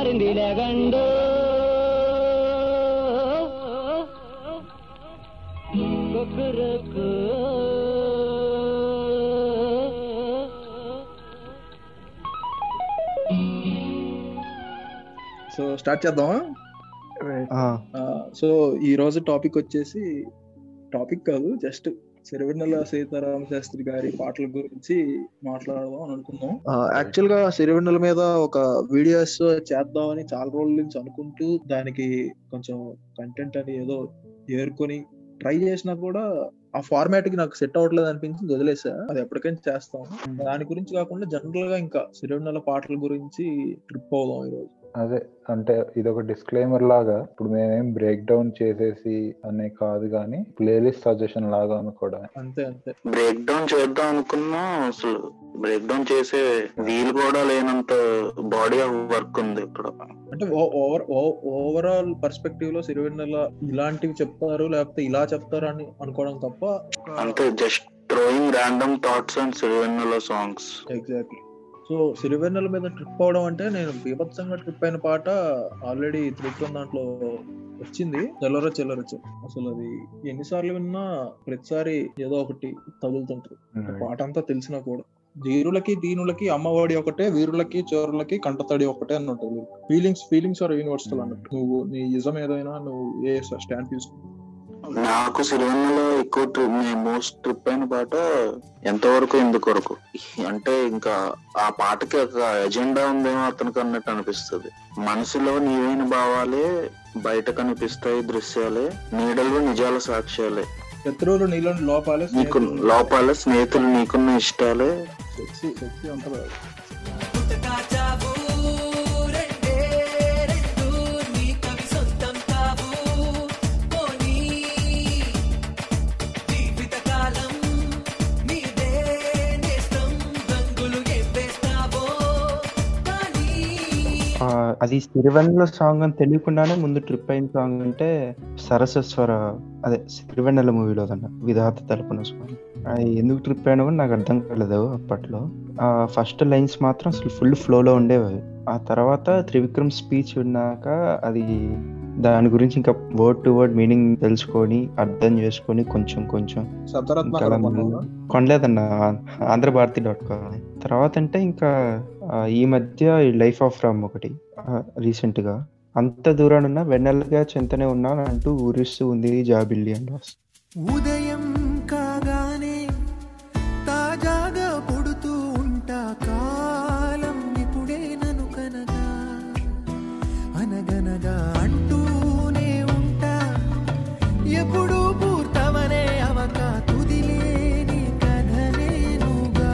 తెల్లింది లేగండు కుక్కురుకు so start చేద్దామా సో ఈ రోజు టాపిక్ వచ్చేసి టాపిక్ కాదు జస్ట్ సిరివెన్నెల సీతారామ శాస్త్రి గారి పాటల గురించి మాట్లాడదాం అని అనుకున్నాం యాక్చువల్ గా సిరివెన్నెల మీద ఒక వీడియోస్ చేద్దామని చాలా రోజుల నుంచి అనుకుంటూ దానికి కొంచెం కంటెంట్ అని ఏదో ఏరుకొని ట్రై చేసినా కూడా ఆ ఫార్మాట్ కి నాకు సెట్ అవ్వట్లేదు అనిపించింది వదిలేసా అది ఎప్పటికైనా చేస్తాం దాని గురించి కాకుండా జనరల్ గా ఇంకా సిరివెన్నెల పాటల గురించి ట్రిప్ అవుదాం ఈ రోజు అదే అంటే ఇది ఒక డిస్క్లైమర్ లాగా ఇప్పుడు మేమేం బ్రేక్ డౌన్ చేసేసి అనే కాదు కానీ ప్లేలిస్ట్ సజెషన్ లాగా అనుకోవడం అంతే అంతే బ్రేక్ డౌన్ చేద్దాం అనుకున్నా అసలు బ్రేక్ డౌన్ చేసే వీలు కూడా లేనంత బాడీ ఆఫ్ వర్క్ ఉంది ఇక్కడ అంటే ఓవర్ ఓవరాల్ పర్స్పెక్టివ్ లో సిరివెన్నెల ఇలాంటివి చెప్తారు లేకపోతే ఇలా చెప్తారు అని అనుకోవడం తప్ప అంటే just throwing random thoughts and Sirivennela songs exactly so Sirivennela మీద ట్రిప్ అవడం అంటే నేను బీభత్సంగా ట్రిప్ అయిన పాట ఆల్రెడీ త్రివిక్రమ్ దాంట్లో వచ్చింది చెల్లర చెల్లరచ్చు అసలు అది ఎన్నిసార్లు విన్నా ప్రతిసారి ఏదో ఒకటి తగులుతుంటది పాట అంతా తెలిసినా కూడా ధీరులకి దీనులకి అమ్మఒడి ఒకటే వీరులకి చోరులకి కంటతడి ఒకటే అని ఉంటుంది ఫీలింగ్స్ ఫీలింగ్స్ ఆర్ యూనివర్సల్ అన్నట్టు నువ్వు నీ ఇజం ఏదైనా నువ్వు ఏ స్టాండ్ తీసుకో నాకు సిరివెన్నెలో ఎక్కువ ట్రిప్ మోస్ట్ ట్రిప్ అయిన పాట ఎంతవరకు ఎందుకొరకు అంటే ఇంకా ఆ పాటకి ఒక ఎజెండా ఉందేమో అతనికి అన్నట్టు అనిపిస్తుంది మనసులో నీవైన భావాలే బయట కనిపిస్తాయి దృశ్యాలే నీడలు నిజాల సాక్ష్యాలే శత్రువులు నీలో లోపాలే నీకు లోపాలే స్నేహితులు నీకున్న ఇష్టాలే సెక్సీ సెక్సీ అంటారు కాచావు రెండే రెండు నీ కవి సొంతం కావు పోనీ జీవిత కాలం నీదే నేస్తం రంగులు ఎంపేస్తావో కానీ ఆ, అది సిరివెన్నెల సాంగ్ అని తెలియకుండానే ముందు ట్రిప్ అయిన సాంగ్ అంటే సరస్వర అదే సిరివెన్నెల మూవీలో అన్న విధాత తలుపున సాంగ్ అది ఎందుకు ట్రిప్ అయినా కూడా నాకు అర్థం కాలేదు అప్పట్లో ఆ ఫస్ట్ లైన్స్ మాత్రం అసలు ఫుల్ ఫ్లోలో ఉండేవి ఆ తర్వాత త్రివిక్రమ్ స్పీచ్ విన్నాక అది దాని గురించి ఇంకా వర్డ్ టు వర్డ్ మీనింగ్ తెలుసుకొని అర్థం చేసుకొని కొంచెం కొంచెం ఇంకా అలా మెల్లగా- కొనలేదన్న ఆంధ్ర భారతి డాట్ కామ్ తర్వాత అంటే ఇంకా ఆ, ఈ మధ్య ఈ లైఫ్ ఆఫ్ రామ్ ఒకటి రీసెంట్ గా అంత దూరాన ఉన్న వెన్నెలగా చెంతనే ఉన్నాను అంటూ ఊరిస్తూ ఉంది జాబిల్లి అని రాసి ఉదయం కాగానే తాజాగా పుడుతూ ఉంటా కాలం ఇప్పుడే నను కనగా అనగనగా అంటూనే ఉంటా ఎప్పుడు పూర్తవనే అవక తుదిలేని కథనేనుగా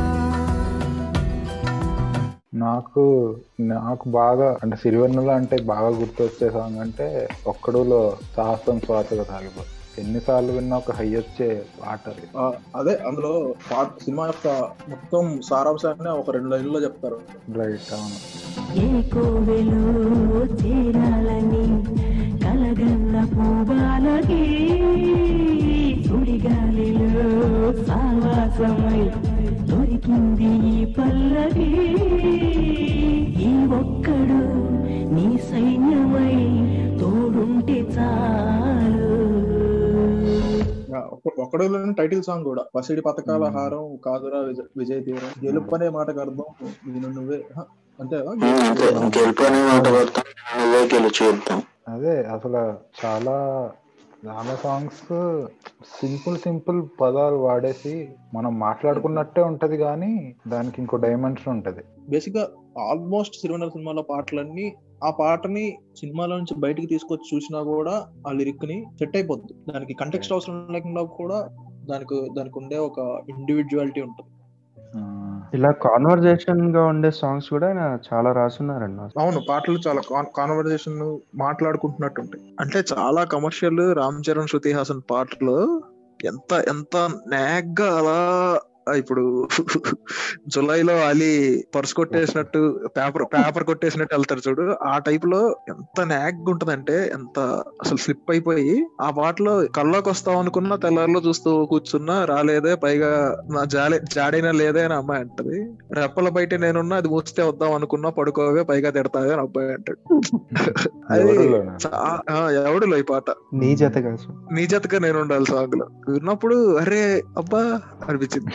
నాకు నాకు బాగా అంటే సిరివెన్నెల అంటే బాగా గుర్తొచ్చే సాంగ్ అంటే ఒక్కడులో సాహసం స్వాతగా సాగిపో ఎన్నిసార్లు విన్నా ఒక హై వచ్చే పాట అది ఆ, అదే అందులో పాట సినిమా యొక్క మొత్తం సారాంశాన్ని ఒక రెండు లైన్లో చెప్తారు రైట్ అవును ఏ కోవెలో చేరాలని కలగన్న పూబాలకి సుడిగాలిలో సావాసమై దొరికింది ఈ పల్లకి ఈ ఒక్కడు నీ సైన్యమై తోడుంటే చాలు ఆ, ఒక- ఒకడులోని టైటిల్ సాంగ్ కూడా పసిడి పథకాల హారం కాదురా విజ- విజయ తీరం గెలుపు అనే మాటకు అర్థం నేను నువ్వే హ, అంతే కదా? అంతే గెలుపు అనే మాట పడతాం నువ్వే గెలిచేద్దాం అదే అసలు చాలా చాలా సాంగ్స్ సింపుల్ సింపుల్ పదాలు వాడేసి మనం మాట్లాడుకున్నట్టే ఉంటది కానీ దానికి ఇంకో డైమెన్షన్ ఉంటది బేసిక్ గా ఆల్మోస్ట్ సిరివెన్నెల సినిమాలో పాటలన్నీ ఆ పాటని సినిమాలో నుంచి బయటికి తీసుకొచ్చి చూసినా కూడా ఆ లిరిక్ ని సెట్ అయిపోద్ది దానికి కంటెక్స్ట్ అవసరం లేకుండా కూడా దానికి దానికి ఉండే ఒక ఇండివిజువాలిటీ ఉంటుంది ఆ, ఇలా కాన్వర్జేషన్ గా ఉండే సాంగ్స్ కూడా ఆయన చాలా రాసున్నారన్న అవును పాటలు చాలా కాన్వర్జేషన్ మాట్లాడుకుంటున్నట్టు ఉంటాయి అంటే చాలా కమర్షియల్ రామ్ చరణ్ శృతి హాసన్ పాటలు ఎంత ఎంత నాగ్గా అలా ఆ, ఇప్పుడు జులైలో అలీ పర్స్ కొట్టేసినట్టు పేపర్ పేపర్ కొట్టేసినట్టు వెళ్తారు చూడు ఆ టైప్ లో ఎంత నాగ్ ఉంటదంటే ఎంత అసలు స్లిప్ అయిపోయి ఆ పాటలో కల్లోకి వస్తాం అనుకున్నా తెల్లారిలో చూస్తూ కూర్చున్నా రాలేదే పైగా నా జాలే జాడైనా లేదే అని అమ్మాయి అంటది రెప్పల బయట నేనున్నా అది మూస్తే వద్దాం అనుకున్నా పడుకోవే పైగా తిడతావే అని అబ్బాయి అంటాడు అది ఎవరిలోనా? చా- ఆ, ఎవడులో ఈ పాట నీ జత కాదు నీ జతగా నేను ఉండాలి సాంగ్ లో విన్నప్పుడు అరే అబ్బా అనిపించింది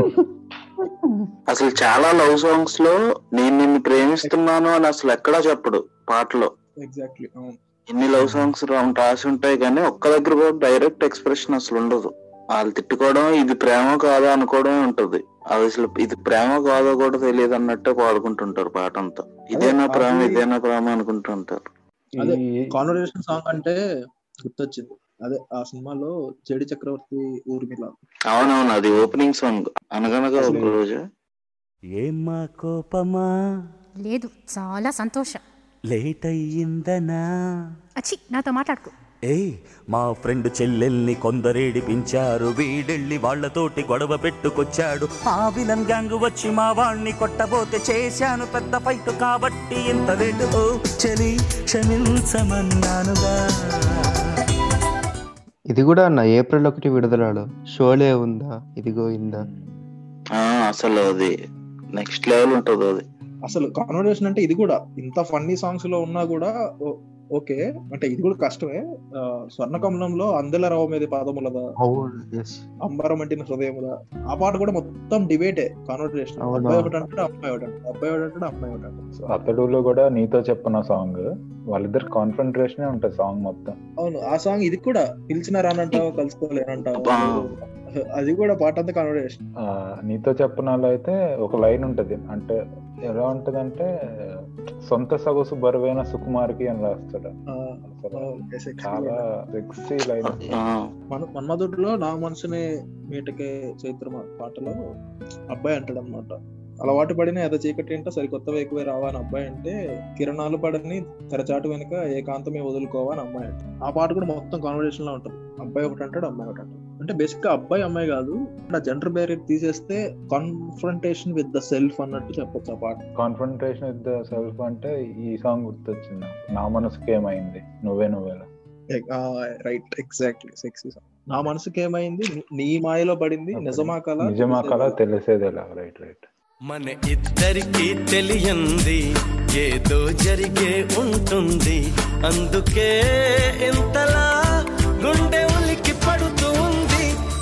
అసలు చాలా లవ్ సాంగ్స్ లో నేను నిన్ను ప్రేమిస్తున్నాను అని అసలు ఎక్కడా చెప్పడు పాటలో ఎగ్జాక్ట్లీ అవును ఎన్ని లవ్ సాంగ్స్ రాసి ఉంటాయి కానీ ఒక్క దగ్గర కూడా డైరెక్ట్ ఎక్స్ప్రెషన్ అసలు ఉండదు వాళ్ళు తిట్టుకోవడం ఇది ప్రేమ కాదా అనుకోవడమే ఉంటది అది అసలు ఇది ప్రేమ కాదో కూడా తెలియదు అన్నట్టే పాడుకుంటుంటారు పాట అంతా ఇదేనా ప్రేమ అది- ఇదేనా ప్రేమ అనుకుంటుంటారు అదే ఈ- కాన్వర్జేషన్ సాంగ్ అంటే గుర్తొచ్చింది అదే ఆ సినిమాలో జడి చక్రవర్తి ఊర్మిళ అవునవును అది ఓపెనింగ్ సాంగ్ అనగనగా ఒక రోజు ఏమ్మా కోపమా లేదు చాలా సంతోషం లేట్ అయ్యిందనా అచ్చి నాతో మాట్లాడుకో ఏయ్ మా ఫ్రెండ్ చెల్లెల్ని కొందరేడిపించారు వీడెళ్ళి వాళ్ళతోటి గొడవ పెట్టుకొచ్చాడు ఆ విలన్ గ్యాంగ్ వచ్చి మా వాణ్ణి కొట్టబోతే చేశాను పెద్ద ఫైట్ కాబట్టి ఇంత లేటు ఓ చలి క్షమించమన్నానుగా ఇది కూడా అన్న ఏప్రిల్ ఒకటి విడుదలాడు షోలే ఉందా ఇదిగో ఇందా ఆ అసలు అది నెక్స్ట్ లెవెల్ ఉంటది అది అసలు కాన్వర్జేషన్ అంటే ఇది కూడా ఇంత ఫన్నీ సాంగ్స్ లో ఉన్నా కూడా ఓ- ఓకే అంటే ఇది కూడా కష్టమే ఆ, స్వర్ణకమలంలో అందెల రావు మీద పాదములదా అవును ఎస్ అంబరం అంటిన హృదయముదా ఆ పాట కూడా మొత్తం డిబేటే కాన్వర్జేషన్ అవునా? అబ్బాయి ఒకటి అంటాడు అమ్మాయి ఒకటి అంటాడు అబ్బాయి ఒకటి అంటాడు అమ్మాయి ఒకటి అంటాడు సో అతడులో కూడా నీతో చెప్పిన సాంగ్ వాళ్ళిద్దరు కాన్ఫంట్రేషన్ ఉంటది సాంగ్ మొత్తం అవును ఆ సాంగ్ ఇది కూడా పిలిచిన రానంటావు కలుసుకోలేనంటావు అబ్బా. అది కూడా పాట అంతా కాన్వర్జేషన్ ఆ, నీతో చెప్పనాలో అయితే ఒక లైన్ ఉంటది అంటే ఎలా ఉంటదంటే సొంత సొగసు బరువైన సుకుమార్కి అని రాస్తాడు అసలు చాలా సెక్సీ లైన్ ఆ, మన మన్మధుడిలో నా మనసునే మీటకే చైత్ర పాటలో అబ్బాయి అంటాడు అనమాట అలవాటు పడిన ఎద చీకటి అంటే సరికొత్త వేకువే రావా అని అబ్బాయి అంటే కిరణాలు పడని తెరచాటు వెనుక ఏకాంతమే వదులుకోవా అని అమ్మాయి అంటే ఆ పాట కూడా మొత్తం కాన్వర్జేషన్ లో ఉంటుంది అబ్బాయి ఒకటి అంటాడు అమ్మాయి ఒకటి అంటాడు అంటే బేసిక్ గా అబ్బాయి అమ్మాయి కాదు ఆ జెండర్ బ్యారియర్ తీసేస్తే కాన్ఫ్రంటేషన్ విత్ ద సెల్ఫ్ అన్నట్టు చెప్పొచ్చు ఆ పాట కాన్ఫంట్రేషన్ విత్ ద సెల్ఫ్ అంటే ఈ సాంగ్ గుర్తొచ్చింది నాకు. నా మనసుకి ఏమైంది నువ్వే నువ్వేలా రైట్ ఎగ్జాక్ట్లీ సెక్సీ నా మనసుకి ఏమైంది నీ- నీ మాయలో పడింది నిజమా కల నిజమా కళ తెలిసేదేలా రైట్ రైట్ మన ఇద్దరికి తెలియంది ఏదో జరిగే ఉంటుంది అందుకే ఇంతలా గుండె ఉలికి పడుతూ ఉంది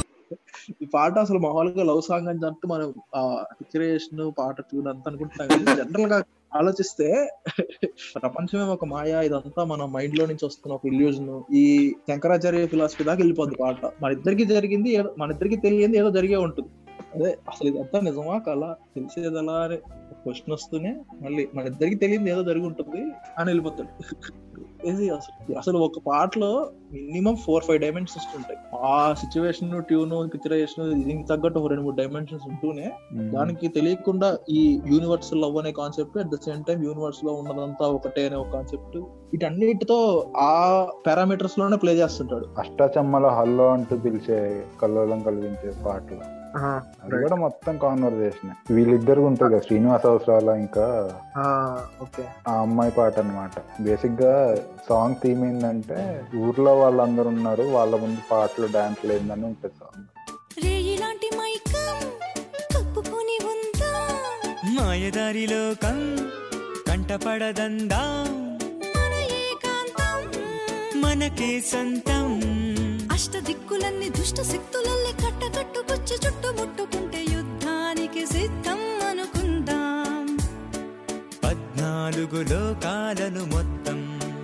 ఈ పాట అసలు మామూలుగా లవ్ సాంగ్ అని అంటూ మనం ఆ పిక్చరేషన్ పాట ట్యూన్ అంతా అనుకుంటున్నాం కానీ జనరల్ గా ఆలోచిస్తే ప్రపంచమే ఒక మాయ ఇదంతా మన మైండ్ లో నుంచి వస్తున్న ఒక ఇల్యూజన్ ఈ శంకరాచార్య ఫిలాసఫీ దాకా వెళ్ళిపోద్ది పాట మన ఇద్దరికి జరిగింది ఏదో మన ఇద్దరికి తెలియంది ఏదో జరిగే ఉంటుంది అదే అసలు ఇదంతా నిజమా కళ తెలిసేది ఎలా అని క్వశ్చన్ వస్తూనే మళ్ళీ మన ఇద్దరికి తెలియంది ఏదో జరిగి ఉంటుంది అని వెళ్ళిపోతాడు ఇది అసలు అసలు ఒక పాటలో మినిమం ఫోర్ ఫైవ్ డైమెన్షన్స్ ఉంటాయి ఆ సిచ్యువేషన్ ట్యూన్ పిక్చరైజేషన్ దీనికి తగ్గట్టు ఒక రెండు మూడు డైమెన్షన్స్ ఉంటూనే దానికి తెలియకుండా ఈ యూనివర్స్ లవ్ అనే concept at the same time universe లో ఉన్నదంతా ఒకటే అనే ఒక కాన్సెప్ట్ వీటన్నిటితో ఆ పారామీటర్స్ లోనే ప్లే చేస్తుంటాడు అష్టాచమ్మల హల్లో అంటూ పిలిచే కల్లోలం కలిగించే పాటలు అది కూడా మొత్తం కాన్వర్జేషన్ వీళ్ళిద్దరు ఉంటుంది కదా శ్రీనివాస అవసరాల ఇంకా ఓకే ఆ అమ్మాయి పాట అన్నమాట బేసిక్ గా సాంగ్ థీమ్ ఏంటంటే ఊర్లో వాళ్ళందరూ ఉన్నారు వాళ్ళ ముందు పాటలు డాన్స్ లేదని ఉంటుంది సాంగ్ రేయిలాంటి మైకం కప్పుకొని ఉందా మాయదారిలో కం కంటపడదందా మన ఏకాంతం మనకే సంతం అష్ట దిక్కులన్నీ దుష్ట శక్తులల్లే కట్టకట్టుకొచ్చి చుట్టుముట్టుకుంటే యుద్ధానికి సిద్ధం అనుకుందాం పద్నాలుగు లోకాలను మొత్తం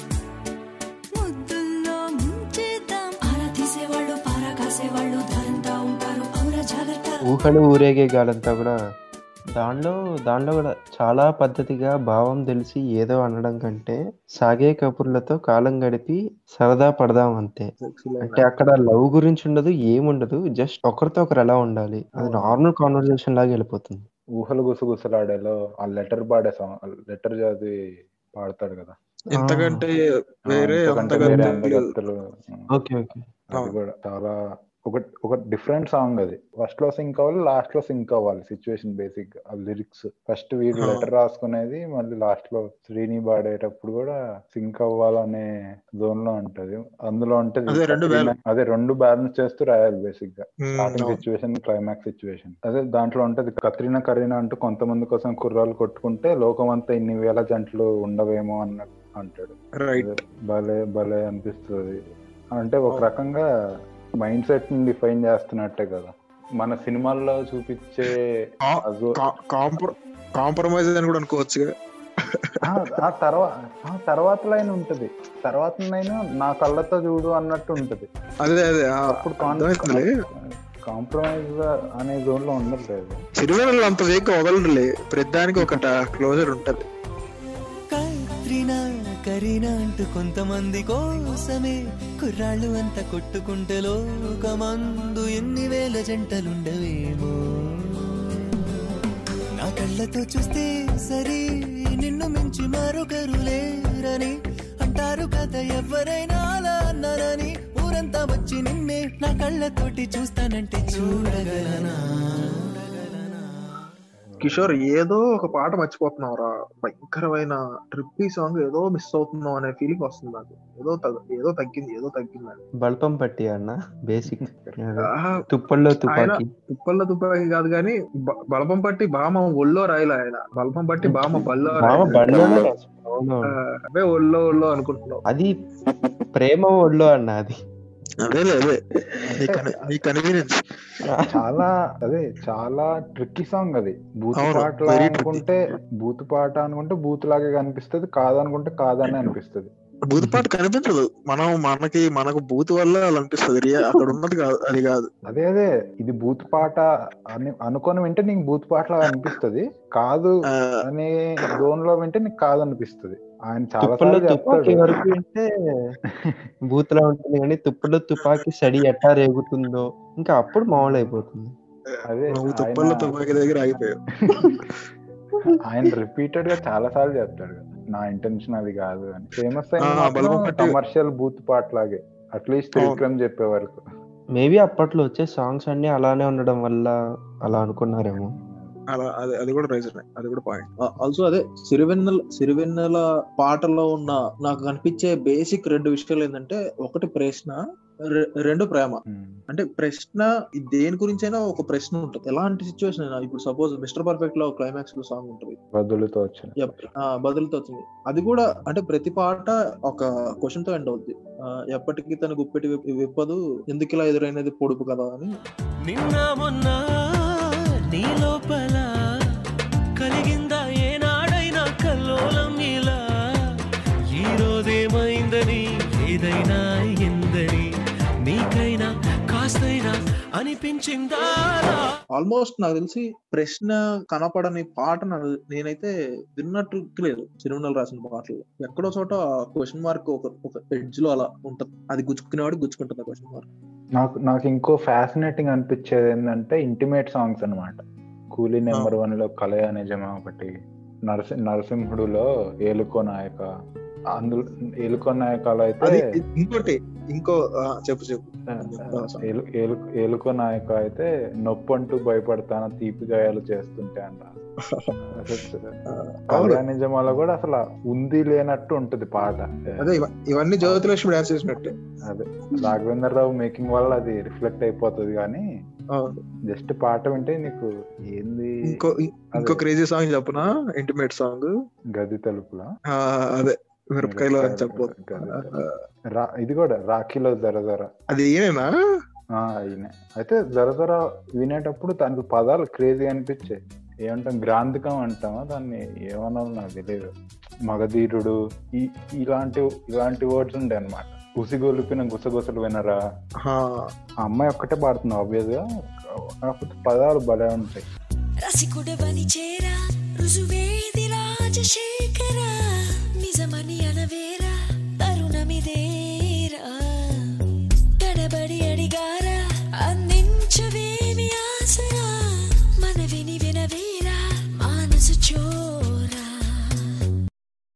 ముద్దుల్లో ముంచేద్దాం ఆరా తీసేవాళ్ళు పారా కాసేవాళ్ళు ధరంతా ఉంటారు ఔరా జాగ్రత్త ఊహలు ఊరేగే గాలంతా కూడా దానిలో దానిలో కూడా చాలా పద్ధతిగా భావం తెలిసి ఏదో అనడం కంటే సాగే కబుర్లతో కాలం గడిపి సరదా పడదాం అంతే అంటే అక్కడ లవ్ గురించి ఉండదు ఏముండదు జస్ట్ ఒకరితో ఒకరు ఎలా ఉండాలి అది నార్మల్ కాన్వర్సేషన్ లాగా వెళ్ళిపోతుంది ఊహలు గుసగుసలాడేలో ఆ లెటర్ పాడే సాంగ్ లెటర్ చదివి పాడతాడు కదా ఇంతకంటే ఆ, వేరే ఇంతకంటే వేరే అందగత్తెలు అందగత్తెలు ఓకే ఓకే అది కూడా చాలా ఒక ఒక డిఫరెంట్ సాంగ్ అది ఫస్ట్ లో సింక్ అవ్వాలి లాస్ట్ లో సింక్ అవ్వాలి సిచ్యువేషన్ బేసిక్ ఆ లిరిక్స్ ఫస్ట్ వీడు ఆ. లెటర్ రాసుకునేది మళ్ళీ లాస్ట్ లో శ్రీని పాడేటప్పుడు కూడా సింక్ అవ్వాలనే జోన్ లో ఉంటది అందులో ఉంటది అదే రెండు కత్రినా- balance. అదే రెండు బ్యాలెన్స్ చేస్తూ రాయాలి బేసిక్ గా Hmm, స్టార్టింగ్ అవును. సిచ్యువేషన్ క్లైమాక్స్ సిచ్యువేషన్ అదే దాంట్లో ఉంటది కత్రినా కరీనా అంటూ కొంతమంది కోసం కుర్రాలు కొట్టుకుంటే లోకం అంతా ఇన్ని వేల జంటలు ఉండవేమో అన్నట్టు అంటాడు రైట్ అదే భలే భలే అనిపిస్తుంది అంటే ఒక రకంగా మైండ్ సెట్ ని డిఫైన్ చేస్తున్నట్టే కదా మన సినిమాల్లో చూపించే అదో- కాంప్రమైజ్ అని కూడా అనుకోవచ్చు ఆ, ఆ తర్వాత ఆ తర్వాత లైన్ ఉంటది తర్వాత లైన్ నా కళ్ళతో చూడు అన్నట్టు ఉంటది అదే అదే ఆ, అప్పుడు అర్థమవుతుందిలే. కాంప్రమైజ్ అనే జోన్ లో ఉండట్లేదు సిరివెన్నెల అంత వేగంగా వదలడులే ప్రతిదానికి ఒక క్లోజర్ ఉంటది కత్రినా కరీనా అంటూ కొంతమంది కోసమే కుర్రాళ్ళు అంతా కొట్టుకుంటే లోకమందు ఎన్ని వేల జంటలుండవేమో నా కళ్ళతో చూస్తే సరే నిన్ను మించి మరొకరు లేరని అంటారు కదా ఎవరైనా అలా అన్నారని ఊరంతా వచ్చి నిన్నే నా కళ్ళతోటి చూస్తానంటే చూడగలనా కిషోర్ ఏదో ఒక పాట మర్చిపోతున్నావురా భయంకరమైన ట్రిప్పీ సాంగ్ ఏదో మిస్ అవుతున్నావు అనే ఫీలింగ్ వస్తుంది నాకు ఏదో తగ్గ- ఏదో తగ్గింది ఏదో తగ్గింది అని బల్పం పట్టి అన్న బేసిక్ ఆహా, తుప్పల్లో ఆయన తుపాకీ తుప్పల్లో తుపాకి కాదు కానీ బ- బలపం పట్టి బామ ఒళ్ళో రాయలే ఆయన బలపం పట్టి బామ బల్లో మామ రాయలే. బండ్లోనే రాసు- అవును ఆ, అవే ఒళ్ళో ఒళ్ళో అనుకుంటున్నావు అది ప్రేమ ఒళ్ళు అన్న అది అదేలే అదే నీ కన్- నీ కన్వీనియన్స్ చాలా అదే చాలా ట్రిక్కీ సాంగ్ అది బూత్ అవును, పాట very tricky. అనుకుంటే బూత్ పాట అనుకుంటే బూత్ లాగే కనిపిస్తుంది కాదనుకుంటే కాదని అనిపిస్తుంది బూత్ పాట కనిపించదు మనం మనకి మనకు బూత్ వల్ల అలా అనిపిస్తుంది రియా అక్కడ ఉన్నది కాదు అది కాదు అదే అదే ఇది బూత్ పాట అని అనుకొని వింటే నీకు బూత్ పాట లాగా అనిపిస్తుంది కాదు అనే జోన్ లో వింటే నీకు కాదు అనిపిస్తుంది ఆయన చాలా తుప్పల్లో సార్లు తుపాకీ చెప్తాడు వరకు అంటే బూత్లా ఉంటుంది కానీ తుప్పల్లో తుపాకీ సడి ఎట్టా రేగుతుందో ఇంకా అప్పుడు మామూలు అయిపోతుంది అదే నువ్వు తుప్పల్లో ఆయన- తుపాకి దగ్గర ఆగిపోయావు ఆయన రిపీటెడ్ గా చాలా సార్లు చెప్తాడు కదా నా ఇంటెన్షన్ అది కాదు అని ఫేమస్ ఆ, బలపం అయిన పట్టి- కమర్షియల్ బూత్ పాట లాగే అట్లీస్ట్ అవును. త్రివిక్రమ్ చెప్పే వరకు మేబీ అప్పట్లో వచ్చే సాంగ్స్ అన్ని అలానే ఉండడం వల్ల అలా అనుకున్నారేమో అలా అది అది కూడా రైజర్ అది కూడా పాయింట్ ఆల్సో అదే సిరివెన్నెల సిరివెన్నెల పాటలో ఉన్న నాకు కనిపించే బేసిక్ రెండు విషయాలు ఏంటంటే ఒకటి ప్రశ్న రె- రెండు ప్రేమ అంటే ప్రశ్న ఇది దేని గురించి అయినా ఒక ప్రశ్న ఉంటుంది ఎలాంటి సిచ్యువేషన్ అయినా ఇప్పుడు సపోజ్ మిస్టర్ పర్ఫెక్ట్ లో క్లైమాక్స్ లో సాంగ్ ఉంటుంది బదులుతో వచ్చిన ఎప్- ఆ, బదులుతో వచ్చింది అది కూడా అంటే ప్రతి పాట ఒక క్వశ్చన్ తో ఎండ్ అవుద్ది ఆ, ఎప్పటికీ తన గుప్పెటి విప్- విప్పదు ఎందుకు ఇలా ఎదురైనది పొడుపు కదా అని నిన్న మొన్న నీ లోపల కలిగిందా ఏనాడైనా కల్లోలం ఇలా ఈ రోజేమైందని ఏదైనా ఎందని నీకైనా కాస్తైనా అనిపించిందా ఆల్మోస్ట్ నాకు తెలిసి ప్రశ్న కనపడని పాట నాకు నేనైతే విన్నట్టు లేదు చిరుమల రాసిన పాటలు ఎక్కడో చోట క్వశ్చన్ మార్క్ ఒక ఒక ఎడ్జ్ లో అలా ఉంటది అది గుచ్చుకునేవాడు గుచ్చుకుంటుంది క్వశ్చన్ మార్క్ నాకు నాకు ఇంకో ఫ్యాసినేటింగ్ అనిపించేది ఏంటంటే ఇంటిమేట్ సాంగ్స్ అన్నమాట కూలీ నెంబర్ వన్ లో కలయ నిజమా ఒకటి నరసి నరసింహుడులో ఏలుకో నాయక అందులో ఏలుకో నాయకాలు అది అయితే ఇంకోటి ఇంకో ఆ, చెప్పు చెప్పు ఏలు ఏలు- ఏలుకో నాయక అయితే నొప్పి అంటూ భయపడతాను తీపి గాయాలు చేస్తుంటే అంట కళ్యాణ నిజమాలో కూడా అసలు ఉంది లేనట్టు ఉంటది పాట అదే ఇవ- ఇవన్నీ జ్యోతిలక్ష్మి డాన్స్ చేసినట్టే అదే రాఘవేంద్ర రావు మేకింగ్ వల్ల అది రిఫ్లెక్ట్ అయిపోతుంది కానీ అవును. జస్ట్ పాట వింటే నీకు ఏంది ఇంకో ఇం- ఇంకో క్రేజీ సాంగ్ చెప్పనా ఇంటిమేట్ సాంగ్ గది తలుపుల అదే మిరపకాయలో అని చెప్పు రా ఇది కూడా రాఖీలో జర జర అది ఈయనేనా ఆ, ఈయనే అయితే జర జర వినేటప్పుడు దానికి పదాలు క్రేజీ అనిపించాయి ఏమంటాం గ్రాంధికం అంటామా దాన్ని ఏమన్నాలో నాకు తెలియదు మగధీరుడు ఈ ఇలాంటి ఇలాంటి వర్డ్స్ ఉండే అనమాట ఉసిగొలిపిన గుసగుసలు వినరా ఆ అమ్మాయి ఒక్కటే పాడుతుంది ఆబ్వియస్ గా కాకపోతే పదాలు భలే ఉంటాయి రసికుడవని చేరా రుజువేది రాజశేఖరా నిజమని అనవేరా తరుణమిదేరా తడబడి అడిగారా అందించవేమి ఆసరా మనవిని వినవేరా మానసు చోరా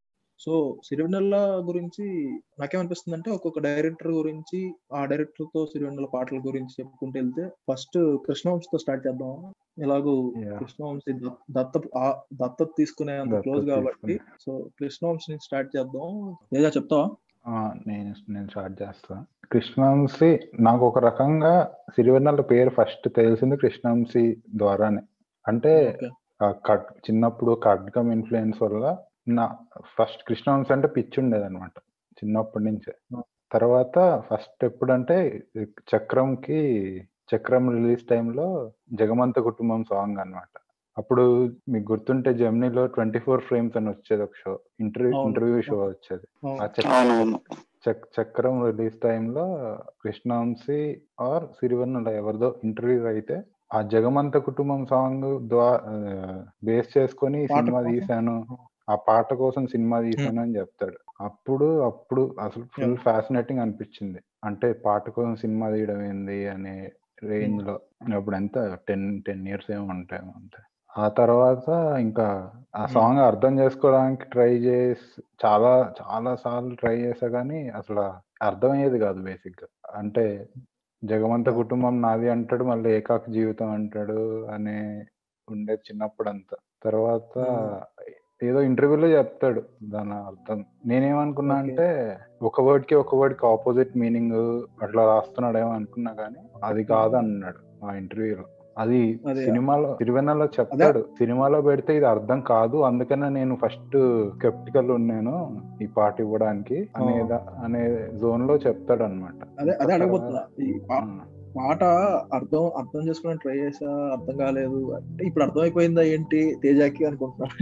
సో సిరివెన్నెల గురించి నాకేమనిపిస్తుంది అంటే ఒక్కొక్క డైరెక్టర్ గురించి ఆ డైరెక్టర్ తో సిరివెన్నెల పాటల గురించి చెప్పుకుంటూ వెళ్తే ఫస్ట్ కృష్ణవంశ్ తో స్టార్ట్ చేద్దాం ఎలాగో Yeah. కృష్ణవంశీ దత్- దత్త ఆ- దత్తత తీసుకునే అంత దత్తత క్లోజ్ కాబట్టి సో కృష్ణవంశ్ నుంచి స్టార్ట్ చేద్దాం ఏదో చెప్తావా ఆ, నేను నేను స్టార్ట్ చేస్తా కృష్ణవంశీ నాకు ఒక రకంగా సిరివెన్నెల పేరు ఫస్ట్ తెలిసింది కృష్ణవంశీ ద్వారానే అంటే Okay. ఆ కట్ చిన్నప్పుడు ఖడ్గం ఇన్ఫ్లుయెన్స్ వల్ల నా ఫస్ట్ కృష్ణవంశీ అంటే పిచ్చి ఉండేది అనమాట చిన్నప్పటి నుంచే తర్వాత ఫస్ట్ ఎప్పుడంటే చక్రంకి చక్రం రిలీజ్ టైంలో జగమంత కుటుంబం సాంగ్ అన్నమాట అప్పుడు మీకు గుర్తుంటే జెమినీలో ట్వంటీ ఫోర్ ఫ్రేమ్స్ అని వచ్చేది ఒక షో ఇంటర్వ్యూ అవును. ఇంటర్వ్యూ షో వచ్చేది అవును. ఆ చక్రం అవునవును చక్ చక్రం రిలీజ్ టైంలో కృష్ణవంశీ ఆర్ సిరివెన్నెల ఎవరిదో ఇంటర్వ్యూ అయితే ఆ జగమంత కుటుంబం సాంగ్ ద్వారా బేస్ చేసుకొని పాట సినిమా కోసం? తీశాను ఆ పాట కోసం సినిమా తీశాను అని చెప్తాడు అప్పుడు అప్పుడు అసలు ఫుల్ ఫ్యాసినేటింగ్ అనిపించింది అంటే పాట కోసం సినిమా తీయడం ఏంది అనే రేంజ్ లో అప్పుడు ఎంత టెన్ టెన్ ఇయర్స్ ఏమో ఉంటాయి అంతే ఆ తర్వాత ఇంకా ఆ సాంగ్ అర్థం చేసుకోవడానికి ట్రై చేసి చాలా చాలా సార్లు ట్రై చేసా కానీ అసలు అర్థమయ్యేది కాదు బేసిక్ గా అంటే జగమంత కుటుంబం నాది అంటాడు మళ్ళీ ఏకాకి జీవితం అంటాడు అనే ఉండేది చిన్నప్పుడు అంతా తర్వాత ఏదో ఇంటర్వ్యూలో చెప్తాడు దాని అర్థం నేనేమనుకున్నా అంటే ఒక వర్డ్ కి ఒక వర్డ్ కి ఆపోజిట్ మీనింగ్ అట్లా రాస్తున్నాడేమో అనుకున్నా కానీ అది కాదు అన్నాడు ఆ ఇంటర్వ్యూలో అది అదే. సినిమాలో తిరువెన్నలో చెప్తాడు సినిమాలో పెడితే ఇది అర్థం కాదు అందుకనే నేను ఫస్ట్ స్కెప్టికల్ ఉన్నాను ఈ పాట ఇవ్వడానికి అనే దా- అనే జోన్ లో చెప్తాడు అనమాట అదే అదే అడగబోతున్నా ఈ పా- పాట అర్థం అర్థం చేసుకుని ట్రై చేసా అర్థం కాలేదు అంటే ఇప్పుడు అర్థమైపోయిందా ఏంటి తేజాకి అనుకుంటున్నాను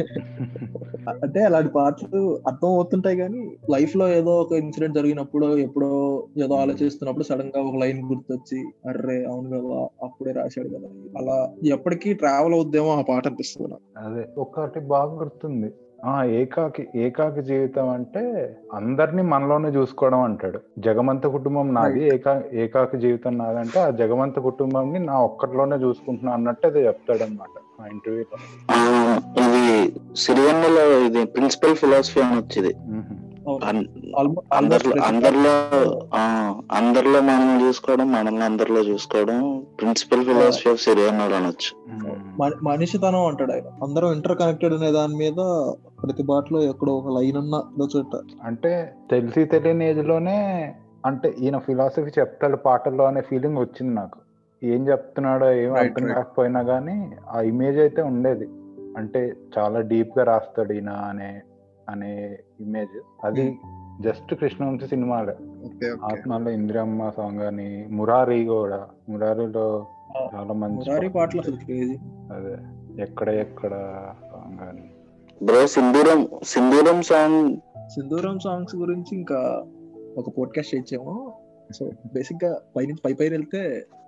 అంటే అలాంటి పాటలు అర్థం అవుతుంటాయి కానీ లైఫ్ లో ఏదో ఒక ఇన్సిడెంట్ జరిగినప్పుడు ఎప్పుడో ఏదో ఆలోచిస్తున్నప్పుడు సడన్ గా ఒక లైన్ గుర్తొచ్చి అర్రే అవును కదా అప్పుడే రాశాడు కదా అలా ఎప్పటికీ ట్రావెల్ అవుద్దేమో ఆ పాట అనిపిస్తుంది నాకు అదే ఒకటి బాగా గుర్తుంది ఆ ఏకాకి ఏకాకి జీవితం అంటే అందరినీ మనలోనే చూసుకోవడం అంటాడు జగమంత కుటుంబం నాది ఏకా ఏకాకి జీవితం నాదంటే ఆ జగమంత కుటుంబంని నా ఒక్కటిలోనే చూసుకుంటున్నా అన్నట్టు అది చెప్తాడు అనమాట ఆ ఇంటర్వ్యూలో ఆ, ఇది సిరివెన్నెల ఇది ప్రిన్సిపల్ ఫిలాసఫీ అని వచ్చేది అన్- అందరిలో అందరిలో ఆ, అందరిలో మనం చూసుకోవడం మనల్ని అందరిలో చూసుకోవడం ప్రిన్సిపల్ ఫిలాసఫీ ఆఫ్ సిరివెన్నెల అనొచ్చు మ- మనిషితనం అంటాడు ఆయన అందరం ఇంటర్ కనెక్టెడ్ అనే దాని మీద ప్రతి పాటలో ఎక్కడో ఒక లైన్ ఉన్న ఏదో చోట అంటే తెలిసి తెలియని ఏజ్ లోనే అంటే ఈయన ఫిలాసఫీ చెప్తాడు పాటల్లో అనే ఫీలింగ్ వచ్చింది నాకు ఏం చెప్తున్నాడో ఏం Right, అర్థం right. కాకపోయినా కానీ ఆ ఇమేజ్ అయితే ఉండేది అంటే చాలా డీప్ గా రాస్తాడు ఈయన అనే అనే ఇమేజ్ అది జస్ట్ కృష్ణవంశీ సినిమాలే ఆత్మలో ఇందిరమ్మ సాంగ్ అని మురారి కూడా మురారిలో చాలా మంచి మురారి పాటలు అసలు క్రేజీ అదే ఎక్కడ ఎక్కడ సాంగ్ అని బ్రో సింధూరం సింధూరం సాంగ్ సింధూరం సాంగ్స్ గురించి ఇంకా ఒక పోడ్కాస్ట్ ఇచ్చాము సో బేసిక్ గా పైనుంచి పై పైన వెళ్తే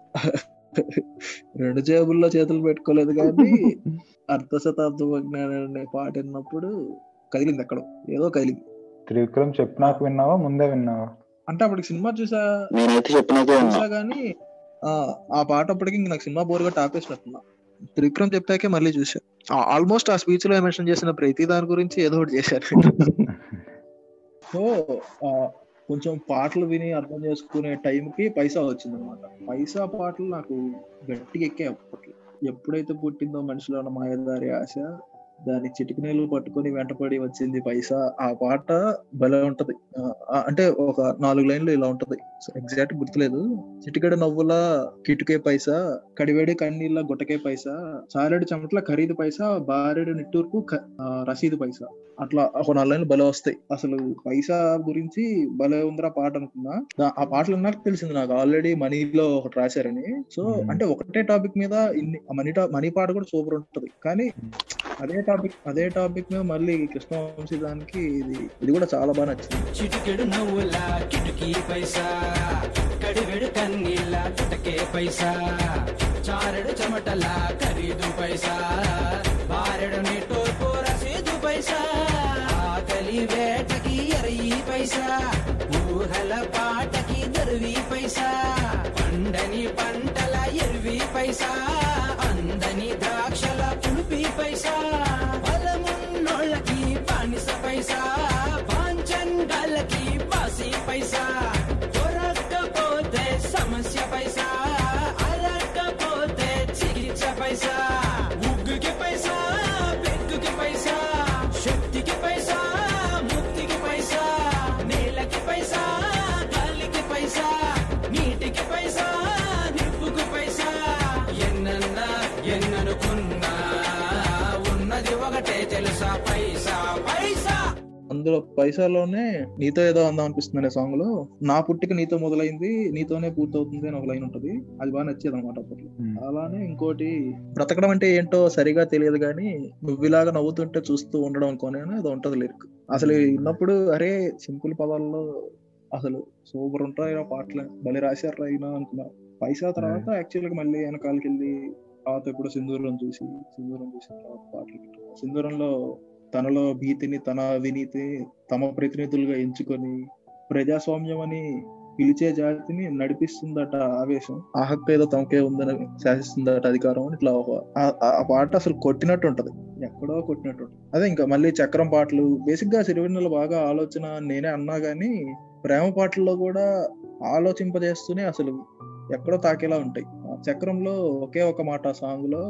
రెండు జేబుల్లో చేతులు పెట్టుకోలేదు కానీ అర్ధ శతాబ్దం అజ్ఞానం అనే పాట విన్నప్పుడు కదిలింది ఎక్కడ ఏదో కదిలింది త్రివిక్రమ్ చెప్పినాక విన్నావా ముందే విన్నావా అంటే అప్పటికి సినిమా చూసా నేనైతే చెప్పినాకే ఉన్నా చూసా కానీ ఆ, ఆ పాట అప్పటికి ఇంక నాకు సినిమా బోర్గా టాపేసినట్టున్నా త్రివిక్రమ్ చెప్పాకే మళ్ళీ చూసా ఆల్మోస్ట్ ఆ స్పీచ్ లో మెన్షన్ చేసిన ప్రతి దాని గురించి ఏదో ఒకటి చేశారు సో ఆ, కొంచెం పాటలు విని అర్థం చేసుకునే టైంకి పైసా వచ్చింది అనమాట పైసా పాటలు నాకు గట్టిగా ఎక్కే అప్పట్లో ఎప్పుడైతే పుట్టిందో మనిషిలో ఉన్న మాయదారి ఆశ దాని చిటికనీళ్ళు పట్టుకొని వెంటపడి వచ్చింది పైసా ఆ పాట భలే ఉంటది ఆ, ఆ, అంటే ఒక నాలుగు లైన్లు ఇలా ఉంటది ఎగ్జాక్ట్ గుర్తులేదు చిటికెడు నవ్వుల కిటుకే పైసా కడివేడి కన్నీళ్ళ గుట్టకే పైసా చారెడు చెమట్ల ఖరీదు పైసా బారెడు నిట్టూర్పు క- ఆ, రసీదు పైసా అట్లా ఒక నాలుగు లైన్లు భలే వస్తాయి అసలు పైసా గురించి భలే ఉందిరా పాట అనుకున్నా దా- ఆ పాటలు నాకు తెలిసింది నాకు ఆల్రెడీ మనీలో ఒకటి రాశారని సో అంటే ఒకటే టాపిక్ మీద ఇన్ని మనీ మనీ పాట కూడా సూపర్ ఉంటది కానీ అదే టాపిక్ అదే టాపిక్ మీద మళ్ళీ కృష్ణవంశీ దానికి ఇది ఇది కూడా చాలా బాగా నచ్చింది చిటికెడు నవ్వుల కిటికీ పైసా కడివెడు కన్నీళ్ళ చుటకే పైసా చారెడు చెమటల ఖరీదు పైసా బారెడు నిట్టూర్పు రసీదు పైసా ఆకలి వేటకి ఎరయి పైసా ఊహల పాటకి దరువి పైసా పండని పంటల ఎరువి పైసా అందని ద్రాక్షల పులిపి పైసా బలమున్నోళ్ళకి బానిస పైసా పైసాలోనే నీతో ఏదో అందాం అనిపిస్తుంది అనే సాంగ్ లో నా పుట్టిక నీతో మొదలైంది నీతోనే పూర్తవుతుంది అని ఒక లైన్ ఉంటది అది బాగా నచ్చేది అనమాట అప్పట్లో అలానే ఇంకోటి బ్రతకడం అంటే ఏంటో సరిగా తెలియదు కానీ నువ్వు ఇలాగా నవ్వుతుంటే చూస్తూ ఉండడం అనుకోని అని అది ఉంటది లిరిక్ అసలు విన్నప్పుడు అరే సింపుల్ పదాల్లో అసలు సూపర్ ఉంటాయి ఆ పాటలు భలే రాశారు అయినా అనుకున్నా పైసా తర్వాత యాక్చువల్ గా మళ్ళీ వెనకాలకి వెళ్ళి తర్వాత ఇప్పుడు సింధూరం చూసి సింధూరం చూసిన తర్వాత పాటలు పెట్టారు. సింధూరంలో తనలో భీతిని తన అవినీతి తమ ప్రతినిధులుగా ఎంచుకొని ప్రజాస్వామ్యం అని పిలిచే జాతిని నడిపిస్తుందట ఆవేశం ఆ హక్కు ఏదో తమకే ఉందని శాసిస్తుందట అధికారం అని ఇట్లా ఒక- ఆ- ఆ- ఆ పాట అసలు కొట్టినట్టు ఉంటది ఎక్కడో కొట్టినట్టు ఉంటది అదే ఇంకా మళ్ళీ చక్రం పాటలు బేసిక్ గా సిరివెన్నెల బాగా ఆలోచన నేనే అన్నా గానీ ప్రేమ పాటల్లో కూడా ఆలోచింపజేస్తూనే అసలు ఎక్కడో తాకేలా ఉంటాయి ఆ చక్రంలో ఒకే ఒక మాట సాంగ్ లో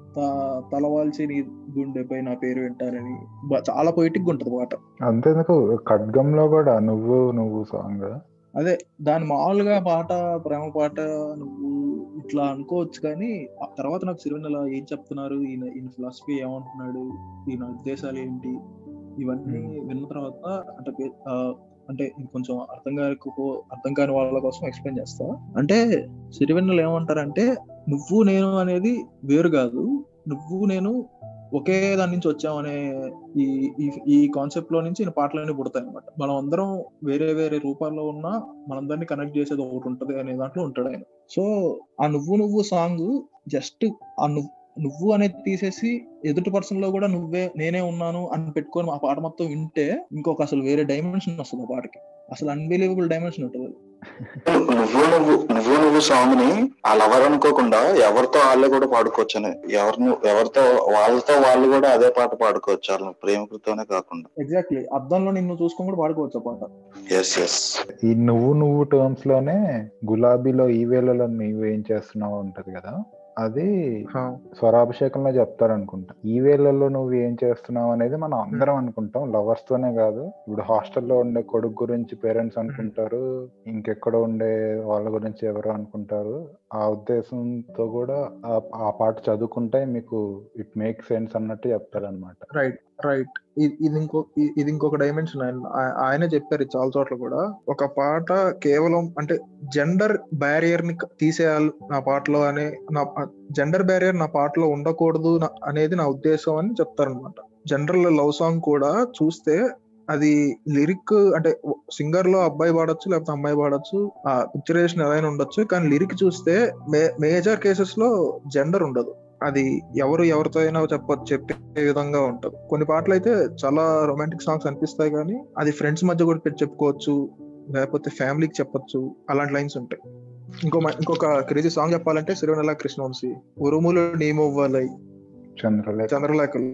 త- తలవాల్చి నీ గుండెపై నా పేరు వింటారని బ- చాలా పొయిటిక్ ఉంటది పాట అంతేందుకు ఖడ్గంలో కూడా నువ్వు నువ్వు సాంగ్ అదే దాని మామూలుగా పాట ప్రేమ పాట నువ్వు ఇట్లా అనుకోవచ్చు కానీ ఆ తర్వాత నాకు సిరివెన్నెల ఏం చెప్తున్నారు ఈయన ఈయన ఫిలాసఫీ ఏమంటున్నాడు ఈయన ఉద్దేశాలు ఏంటి ఇవన్నీ విన్న తర్వాత అంటే పే- ఆ, అంటే కొంచెం అర్థం కాకపో అర్థం కాని వాళ్ళ కోసం ఎక్స్ప్లెయిన్ చేస్తా అంటే సిరివెన్నెలు ఏమంటారంటే నువ్వు నేను అనేది వేరు కాదు నువ్వు నేను ఒకే దాని నుంచి వచ్చామనే ఈ ఈ- ఈ కాన్సెప్ట్ లో నుంచి ఈయన పాటలన్నీ పుడతాయి అనమాట మనం అందరం వేరే వేరే రూపాల్లో ఉన్నా మనందరినీ కనెక్ట్ చేసేది ఒకటి ఉంటది అనే దాంట్లో ఉంటాడు ఆయన సో ఆ నువ్వు నువ్వు సాంగ్ జస్ట్ ఆ నువ్వు నువ్వు అనేది తీసేసి ఎదుటి పర్సన్ లో కూడా నువ్వే నేనే ఉన్నాను అని పెట్టుకొని ఆ పాట మొత్తం వింటే ఇంకొక అసలు వేరే డైమెన్షన్ వస్తుంది ఆ పాటకి అసలు అన్బిలీవబుల్ డైమెన్షన్ ఉంటుంది అది. నువ్వు నువ్వు నువ్వు నువ్వు సాంగ్ ని ఆ లవర్ అనుకోకుండా ఎవరితో వాళ్ళే కూడా పాడుకోవచ్చు అని ఎవరిని ఎవరితో వాళ్ళతో వాళ్ళు కూడా అదే పాట పాడుకోవచ్చు వాళ్ళ ప్రేమికులతోనే కాకుండా ఎగ్జాక్ట్లీ అద్దంలో నిన్ను చూసుకొని కూడా పాడుకోవచ్చు ఆ పాట ఎస్ ఎస్ ఈ నువ్వు నువ్వు టర్మ్స్ లోనే గులాబీలో ఈ వేళలో నీవు ఏం చేస్తున్నావు ఉంటది కదా అది స్వరాభిషేకంలో చెప్తారు అనుకుంటా ఈ వేళల్లో నువ్వు ఏం చేస్తున్నావు అనేది మనం అందరం అనుకుంటాం లవర్స్ తోనే కాదు ఇప్పుడు హాస్టల్లో ఉండే కొడుకు గురించి పేరెంట్స్ అనుకుంటారు ఇంకెక్కడ ఉండే వాళ్ళ గురించి ఎవరు అనుకుంటారు ఆ ఉద్దేశంతో కూడా ఆ- ఆ పాట చదువుకుంటే మీకు ఇట్ మేక్ సెన్స్ అన్నట్టు చెప్తారు అనమాట రైట్ రైట్ ఇది ఇంకో ఇ- ఇది ఇంకొక డైమెన్షన్ ఆయన ఆ- ఆయనే చెప్పారు ఇది చాలా చోట్ల కూడా ఒక పాట కేవలం అంటే జెండర్ బ్యారియర్ ని క- తీసేయాలి నా పాటలో అనే నా జెండర్ బ్యారియర్ నా పాటలో ఉండకూడదు నా- అనేది నా ఉద్దేశం అని చెప్తారనమాట జనరల్ లవ్ సాంగ్ కూడా చూస్తే అది లిరిక్ అంటే సింగర్ లో అబ్బాయి పాడొచ్చు లేకపోతే అమ్మాయి పాడొచ్చు ఆ పిక్చరేషన్ ఏదైనా ఉండొచ్చు కానీ లిరిక్ చూస్తే మేజర్ కేసెస్ లో జెండర్ ఉండదు అది ఎవరు ఎవరితో అయినా చెప్పొచ్చు చెప్పే విధంగా ఉంటది కొన్ని పాటలు అయితే చాలా రొమాంటిక్ సాంగ్స్ అనిపిస్తాయి కానీ అది ఫ్రెండ్స్ మధ్య కూడా పెట్టి చెప్పుకోవచ్చు లేకపోతే ఫ్యామిలీకి చెప్పొచ్చు అలాంటి లైన్స్ ఉంటాయి ఇంకో మ- ఇంకొక క్రేజీ సాంగ్ చెప్పాలంటే సిరివెనెల కృష్ణవంశీ ఉరుములు నీమవ్వాలై చంద్రలేఖ చంద్రలేఖలు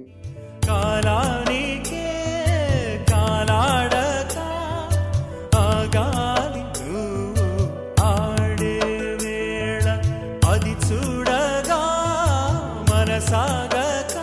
కాలానికే కాలాడక ఆగాలి నువ్వు ఆడే వేళ అది చూడగా మనసాగక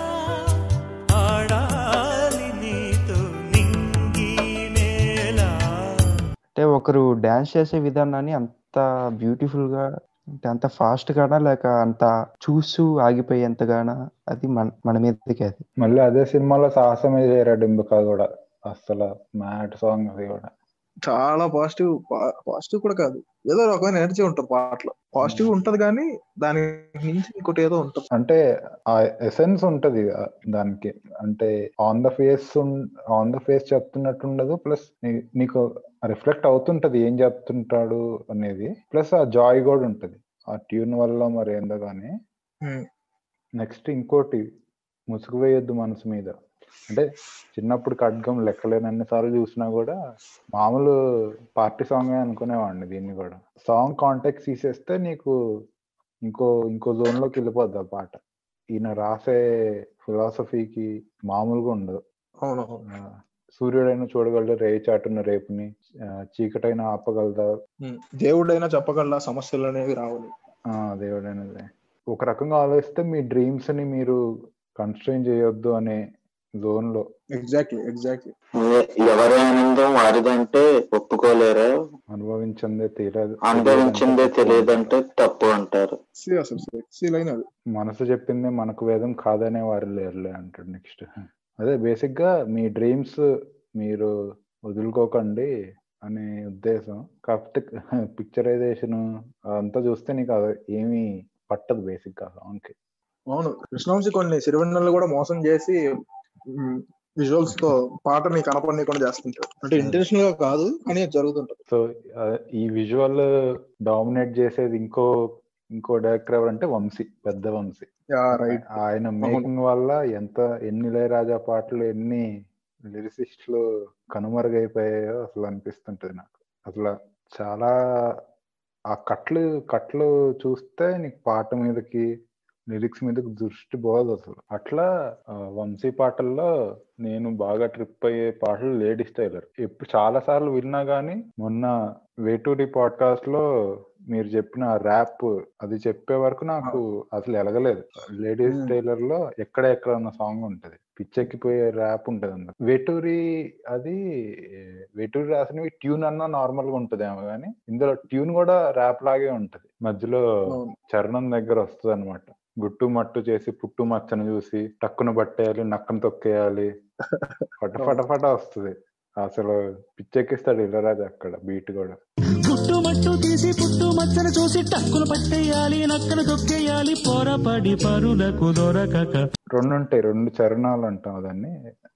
ఆడాలి నీతో నింగి నేల అంటే ఒకరు డాన్స్ చేసే విధానాన్ని అంత బ్యూటిఫుల్ గా అంటే అంత ఫాస్ట్ గానా లేక అంత చూస్తూ ఆగిపోయేంతగానా అది మన మన మీదకి అది మళ్ళీ అదే సినిమాలో సాహసమే చేయరా డింబుకా కూడా అసలు మ్యాట్ సాంగ్ అది కూడా చాలా పాజిటివ్ పాజిటివ్ కూడా కాదు ఏదో రకమైన ఎనర్జీ ఉంటుంది పాటలో పాజిటివ్ ఉంటది కానీ దాని మించి ఇంకోటి ఏదో ఉంటది అంటే ఆ ఎసెన్స్ ఉంటది ఆ దానికి అంటే on the face on the face చెప్తున్నట్టు ఉండదు ప్లస్ నీకు రిఫ్లెక్ట్ అవుతుంటది ఏం చెప్తుంటాడు అనేది ప్లస్ ఆ జాయ్ కూడా ఉంటది ఆ ట్యూన్ వల్ల మరి ఏందో కానీ Hmm. నెక్స్ట్ ఇంకోటి ముసుగు వేయొద్దు మనసు మీద అంటే చిన్నప్పుడు ఖడ్గం లెక్కలేనన్ని సార్లు చూసినా కూడా మామూలు పార్టీ సాంగ్ అనుకునేవాడిని దీన్ని కూడా సాంగ్ కాంటాక్ట్ తీసేస్తే నీకు ఇంకో ఇంకో జోన్ లోకి వెళ్ళిపోద్ది ఆ పాట ఈయన రాసే ఫిలాసఫీకి మామూలుగా ఉండదు అవునవును ఆ, సూర్యుడైనా చూడగలడు రేయి చాటున్న రేపుని ఆ, చీకటైనా ఆపగలదా ఉమ్. దేవుడైనా చెప్పగల సమస్యలు అనేవి రావాలి ఆ, దేవుడైనది ఒక రకంగా ఆలోచిస్తే మీ డ్రీమ్స్ ని మీరు కన్స్ట్రైన్ చేయొద్దు అనే జోన్ లో ఎగ్జాక్ట్లీ ఎగ్జాక్ట్లీ ఎవరి ఆనందం వారిదంటే ఒప్పుకోలేరా అనుభవించిందే తీరదు అనుభవించిందే తెలియదంటే తప్పు అంటారు అసలు సెక్సీ లైన్ అది మనసు చెప్పిందే మనకు వేదం కాదనే వారు లేరులే అంటాడు నెక్స్ట్ అదే బేసిక్ గా మీ డ్రీమ్స్ మీరు వదులుకోకండి అనే ఉద్దేశం కాకపోతే పిక్చరైజేషన్ అంతా చూస్తే నీకు అది ఏమీ పట్టదు బేసిక్ గా సాంగ్ కి అవును కృష్ణవంశీ కొన్ని సిరివెన్నెలు కూడా మోసం చేసి విజువల్స్ తో పాటని కనపడనీయకుండా చేస్తుంటాడు అంటే ఇంటెన్షనల్ గా కాదు కానీ అది జరుగుతుంటది సో ఈ విజువల్ డామినేట్ చేసేది ఇంకో ఇంకో డైరెక్టర్ ఎవరంటే వంశీ పెద్ద వంశీ రైట్ ఆయన మేకింగ్ వల్ల ఎంత ఎన్ని ఇళయరాజా పాటలు ఎన్ని లిరిసిస్టులు కనుమరుగైపోయాయో అసలు అనిపిస్తుంటది నాకు అసలు చాలా ఆ కట్లు కట్లు చూస్తే నీకు పాట మీదకి లిరిక్స్ మీదకి దృష్టి పోదు అసలు అట్లా ఆ, వంశీ పాటల్లో నేను బాగా ట్రిప్ అయ్యే పాటలు లేడీస్ టైలర్ ఎప్పుడు చాలా సార్లు విన్నా గానీ మొన్న వేటూరి పాడ్కాస్ట్ లో మీరు చెప్పిన ర్యాప్ అది చెప్పే వరకు నాకు అసలు ఎలగలేదు లేడీస్ టైలర్ లో ఎక్కడ ఎక్కడ ఉన్న సాంగ్ ఉంటది పిచ్చెక్కిపోయే ర్యాప్ ఉంటది అందులో వేటూరి అది ఏ, వేటూరి రాసినవి ట్యూన్ అన్నా నార్మల్ గా ఉంటదేమో కానీ ఇందులో ట్యూన్ కూడా ర్యాప్ లాగే ఉంటది మధ్యలో అవును. చరణం దగ్గర వస్తుంది అనమాట గుట్టు మట్టు చేసి పుట్టు మచ్చను చూసి టక్కున పట్టేయాలి నక్కను తొక్కేయాలి ఫట ఫట ఫట వస్తుంది అసలు పిచ్చెక్కిస్తాడు ఇళ్ళరాజు అక్కడ బీట్ కూడా పుట్టు మట్టు తీసి పుట్టు మచ్చను చూసి టక్కును పట్టేయాలి నక్కను తొక్కేయాలి పోరపడి పరులకు దొరకక రెండు ఉంటాయి రెండు చరణాలు అంటాం దాన్ని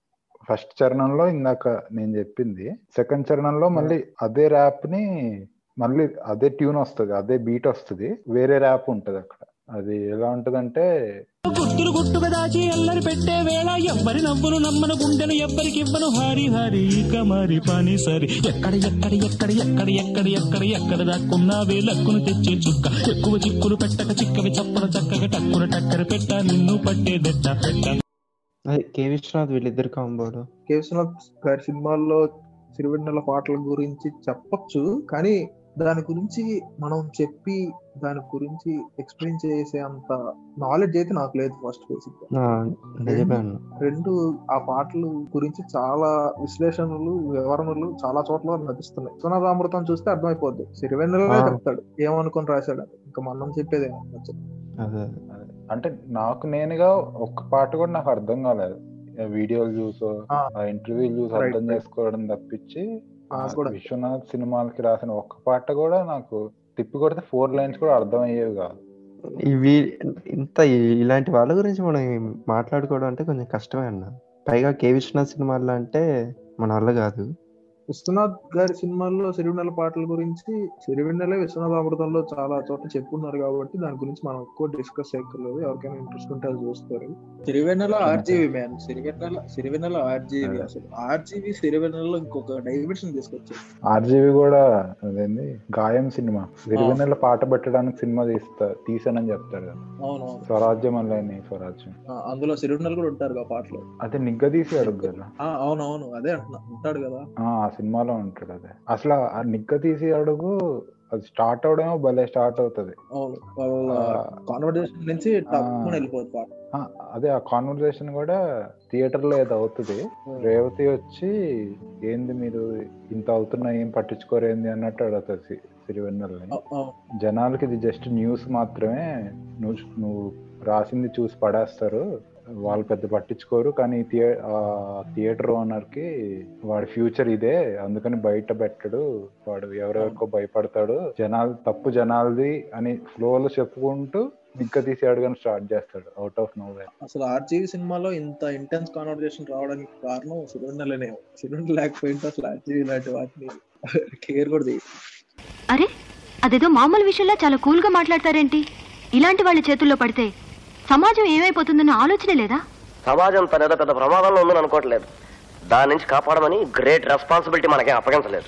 ఫస్ట్ చరణంలో ఇందాక నేను చెప్పింది సెకండ్ చరణంలో మళ్ళీ అదే ర్యాప్ ని మళ్ళీ అదే ట్యూన్ వస్తుంది అదే బీట్ వస్తుంది వేరే ర్యాప్ ఉంటది అక్కడ అది ఎలా ఉంటదంటే గుట్టులు గుట్టుగా దాచి ఎల్లరి పెట్టే వేళ ఎవ్వరి నవ్వులు నమ్మను గుండెలు ఎవ్వరికి ఇవ్వను హరి హరి ఇక మరి పని సరి ఎక్కడ ఎక్కడ ఎక్కడ ఎక్కడ ఎక్కడ ఎక్కడ ఎక్కడ దాక్కున్నావే లక్కును తెచ్చే చుక్క ఎక్కువ చిక్కులు పెట్టక చిక్కవి చప్పన చక్కగా టక్కున టక్కర పెట్ట నిన్ను పట్టేదెట్ట పెట్ట అదే కే విశ్వనాథ్ వీళ్ళిద్దరు కాంబోడు కే విశ్వనాథ్ గారి సినిమాల్లో సిరివెన్నెల పాటల గురించి చెప్పొచ్చు కానీ దాని గురించి మనం చెప్పి దాని గురించి ఎక్స్ప్లెయిన్ చేసే అంత నాలెడ్జ్ అయితే నాకు లేదు ఫస్ట్ బేసిక్ గా ఆ, నిజమే అన్న రెండు ఆ పాటలు గురించి చాలా విశ్లేషణలు వివరణలు చాలా చోట్ల లభిస్తున్నాయి సునాదామృతం చూస్తే అర్థమైపోద్ది సిరివెన్నెలే ఆ. చెప్తాడు ఏమనుకొని రాశాడు అని. ఇంకా మనం చెప్పేది ఏమన్నా అదే అంటే నాకు నేనుగా ఒక్క పాట కూడా నాకు అర్థం కాలేదు వీడియోలు చూసో ఆ ఇంటర్వ్యూలు చూసి Right, అర్థం right. చేసుకోవడం తప్పించి ఆ నాకు కూడా. విశ్వనాథ్ సినిమాలకి రాసిన ఒక్క పాట కూడా నాకు తిప్పి కొడితే ఫోర్ లైన్స్ కూడా అర్థం అయ్యేవి కాదు ఇవి ఇంత ఇ- ఇలాంటి వాళ్ళ గురించి మనం మాట్లాడుకోవడం అంటే కొంచెం కష్టమే అన్న పైగా కే విశ్వనాథ్ సినిమాల్లో అంటే మన వల్ల కాదు విశ్వనాథ్ గారి సినిమాల్లో సిరివెన్నెల పాటల గురించి సిరివెన్నెలే విశ్వనాథ్ అమృతంలో చాలా చోట్ల చెప్పున్నారు కాబట్టి దాని గురించి మనం ఎక్కువ డిస్కస్ చేయక్కర్లేదు ఎవరికైనా ఇంట్రెస్ట్ ఉంటే అది చూస్తారు సిరివెన్నెల ఆర్జీవి మ్యాన్ సిరివెన్నెల సిరివెన్నెల ఆర్జీవి అసలు ఆర్జీవి సిరివెన్నెలలో ఇంకొక డైమెన్షన్ తీసుకొచ్చారు ఆర్జీవి కూడా అదేంది గాయం సినిమా విరివెన్నెల పాట పెట్టడానికి సినిమా తీస్తా తీసానని చెప్తాడు కదా అవునవును స్వరాజ్యం అల్లని స్వరాజ్యం ఆ, అందులో సిరివెన్నెల కూడా ఉంటారు ఆ పాటలో అదే నిగ్గదీసి అడుగు కదా ఆ, అవునవును అదే అంటున్నా ఉంటాడు కదా ఆ ఆ సినిమాలో ఉంటాడు అదే అసలు ఆ నిగ్గ తీసి అడుగు అది స్టార్ట్ అవడమో భలే స్టార్ట్ అవుతది అవును వాళ్ళ కాన్వర్జేషన్ నుంచి తక్కువ వెళ్ళిపోతుంది పాట ఆ, అదే ఆ కాన్వర్సేషన్ కూడా థియేటర్ లో ఏదో అవుతుంది రేవతి వచ్చి ఏంది మీరు ఇంత అవుతున్నా ఏం పట్టించుకోరేంది అన్నట్టు అడుగుతుంది సి- సిరివెన్నెలని అవును జనాలకి ఇది జస్ట్ న్యూస్ మాత్రమే నువ్వు నువ్వు రాసింది చూసి పడేస్తారు వాళ్ళు పెద్ద పట్టించుకోరు కానీ థియే ఆ థియేటర్ ఓనర్ కి వాడి ఫ్యూచర్ ఇదే అందుకని బయట పెట్టడు వాడు ఎవరెవరికో భయపడతాడు జనాలు తప్పు జనాలది అని ఫ్లోలో చెప్పుకుంటూ నిక్క తీసి అడుగని స్టార్ట్ చేస్తాడు అవుట్ ఆఫ్ నో అసలు ఆర్జీవి సినిమాలో ఇంత ఇంటెన్స్ కాన్వర్జేషన్ రావడానికి కారణం సిలిండర్లనే సిలిండర్ లేకపోయింటే అసలు ఆర్జీవి ఇలాంటి వాటిని కేర్ కూడా చేయదు అరే అదేదో మామూలు విషయంలో చాలా కూల్గా మాట్లాడతారేంటి ఇలాంటి వాళ్ళ చేతుల్లో పడితే సమాజం ఏమైపోతుందన్న ఆలోచనే లేదా సమాజం తనేదో పెద్ద ప్రమాదంలో ఉందని అనుకోవట్లేదు దాని నుంచి కాపాడమని గ్రేట్ రెస్పాన్సిబిలిటీ మనకేం అప్పగించలేదు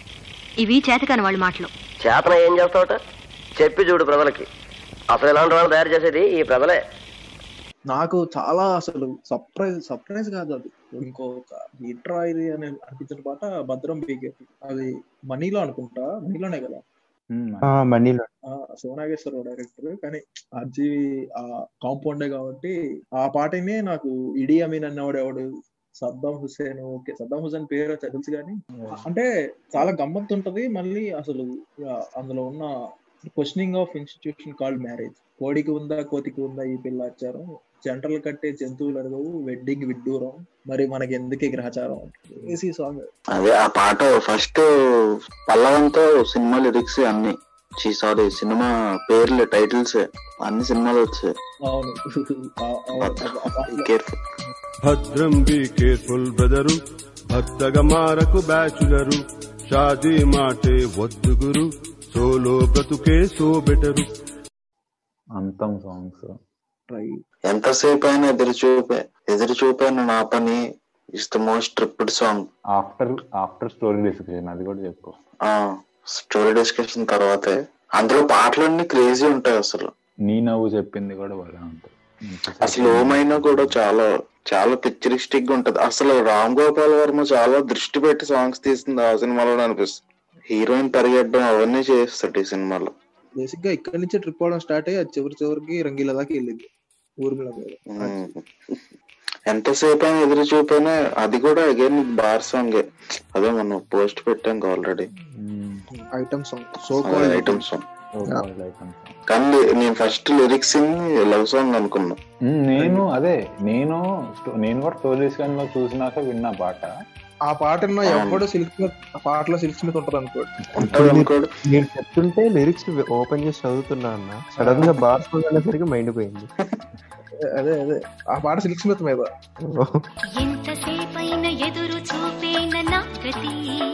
ఇవి చేతకాని వాళ్ళ మాటలు చేతన ఏం చేస్తావట చెప్పి చూడు ప్రజలకి అసలు ఇలాంటి వాళ్ళు తయారు చేసేది ఈ ప్రజలే నాకు చాలా అసలు సర్ప్రైజ్ సర్ప్రైజ్ కాదు అది ఇంకొక ఇట్రా ఇది అని అనిపించిన పాట భద్రం బీకే అది మనీలో అనుకుంటా మనీలోనే కదా ఆ, మనీలో ఆ, శివనాగేశ్వరరావు డైరెక్టర్ కానీ ఆర్జీవి ఆ కాంపౌండే కాబట్టి ఆ పాటనే నాకు ఇడి అమీన్ అన్నవాడు ఎవడు Saddam Hussein okay Saddam Hussein పేరు వచ్చి తెలుసు కానీ అంటే చాలా గమ్మత్తు ఉంటది మళ్ళీ అసలు ఆ, అందులో ఉన్న questioning of institution called marriage కోడికి ఉందా కోతికి ఉందా ఈ పిల్ల ఆచారం జంటలు కట్టే జంతువులు అడగవు వెడ్డింగ్ విడ్డూరం మరి మనకి ఎందుకే గ్రహచారం ఏసీ సాంగ్ అదే ఆ పాట ఫస్ట్ పల్లవంతో సినిమా లిరిక్స్ అన్ని సారీ సినిమా పేర్లు టైటిల్స్ అన్ని సినిమాలు వచ్చాయి అవును ఆ- ఆ- ఆ- ఆ పాటలో కేర్ఫుల్ భద్రం బి కేర్ఫుల్ బ్రదరు భక్తగా మారకు బ్యాచులరు షాదీ మాటే వద్దు గురు సోలో బ్రతుకే సో బెటరు అంతం సాంగ్స్ ఎంతసేపు అయినా ఎదురు చూపే ఎదురు చూపాను నా పని is the most tripped song after after story discussion అది కూడా చెప్పు ఆ స్టోరీ డిస్కషన్ తర్వాతే అందులో పాటలన్నీ క్రేజీ ఉంటాయి అసలు నీ నవ్వు చెప్పింది కూడా బాగా ఉంటుంది అసలు ఓమైనా కూడా చాలా చాలా పిక్చరిస్టిక్ గా ఉంటది అసలు రామ్ గోపాల్ వర్మ చాలా దృష్టి పెట్టి సాంగ్స్ తీస్తుంది ఆ సినిమాలో అనిపిస్తుంది హీరోయిన్ పరిగెట్టడం అవన్నీ చేస్తాడు ఈ సినిమాలో బేసిక్ గా ఇక్కడి నుంచి ట్రిప్ అవడం స్టార్ట్ అయ్యి అది చివరి చివరికి రంగీల దాకా వెళ్ళింది ఊర్మిళ మీద ఉమ్. ఎంతసేపు అయినా ఎదురు చూపైనా అది కూడా అగైన్ బార్ సాంగ్ అదే మనం పోస్ట్ పెట్టాం already item song so item song కానీ నేను ఫస్ట్ లిరిక్స్ లవ్ సాంగ్ అనుకున్నా ఉమ్, నేను అదే నేను స్టో- నేను కూడా స్టోరీ డిస్కషన్ లో చూసినాక విన్నా పాట ఆ పాటలో ఎవడో సిల్క్ స్మిత్ ఆ పాటలో సిల్క్ స్మిత్ ఉంటది అనుకోండి ఉంటది అనుకోడు నేను చెప్తుంటే లిరిక్స్ ఓపెన్ చేసి చదువుతున్నా అన్న సడన్ గా బార్స్ అనేసరికి మైండ్ పోయింది అదే అదే ఆ పాట సిల్క్ స్మిత్ మీద ఎంతసేపైన ఎదురు చూపేన నా గతి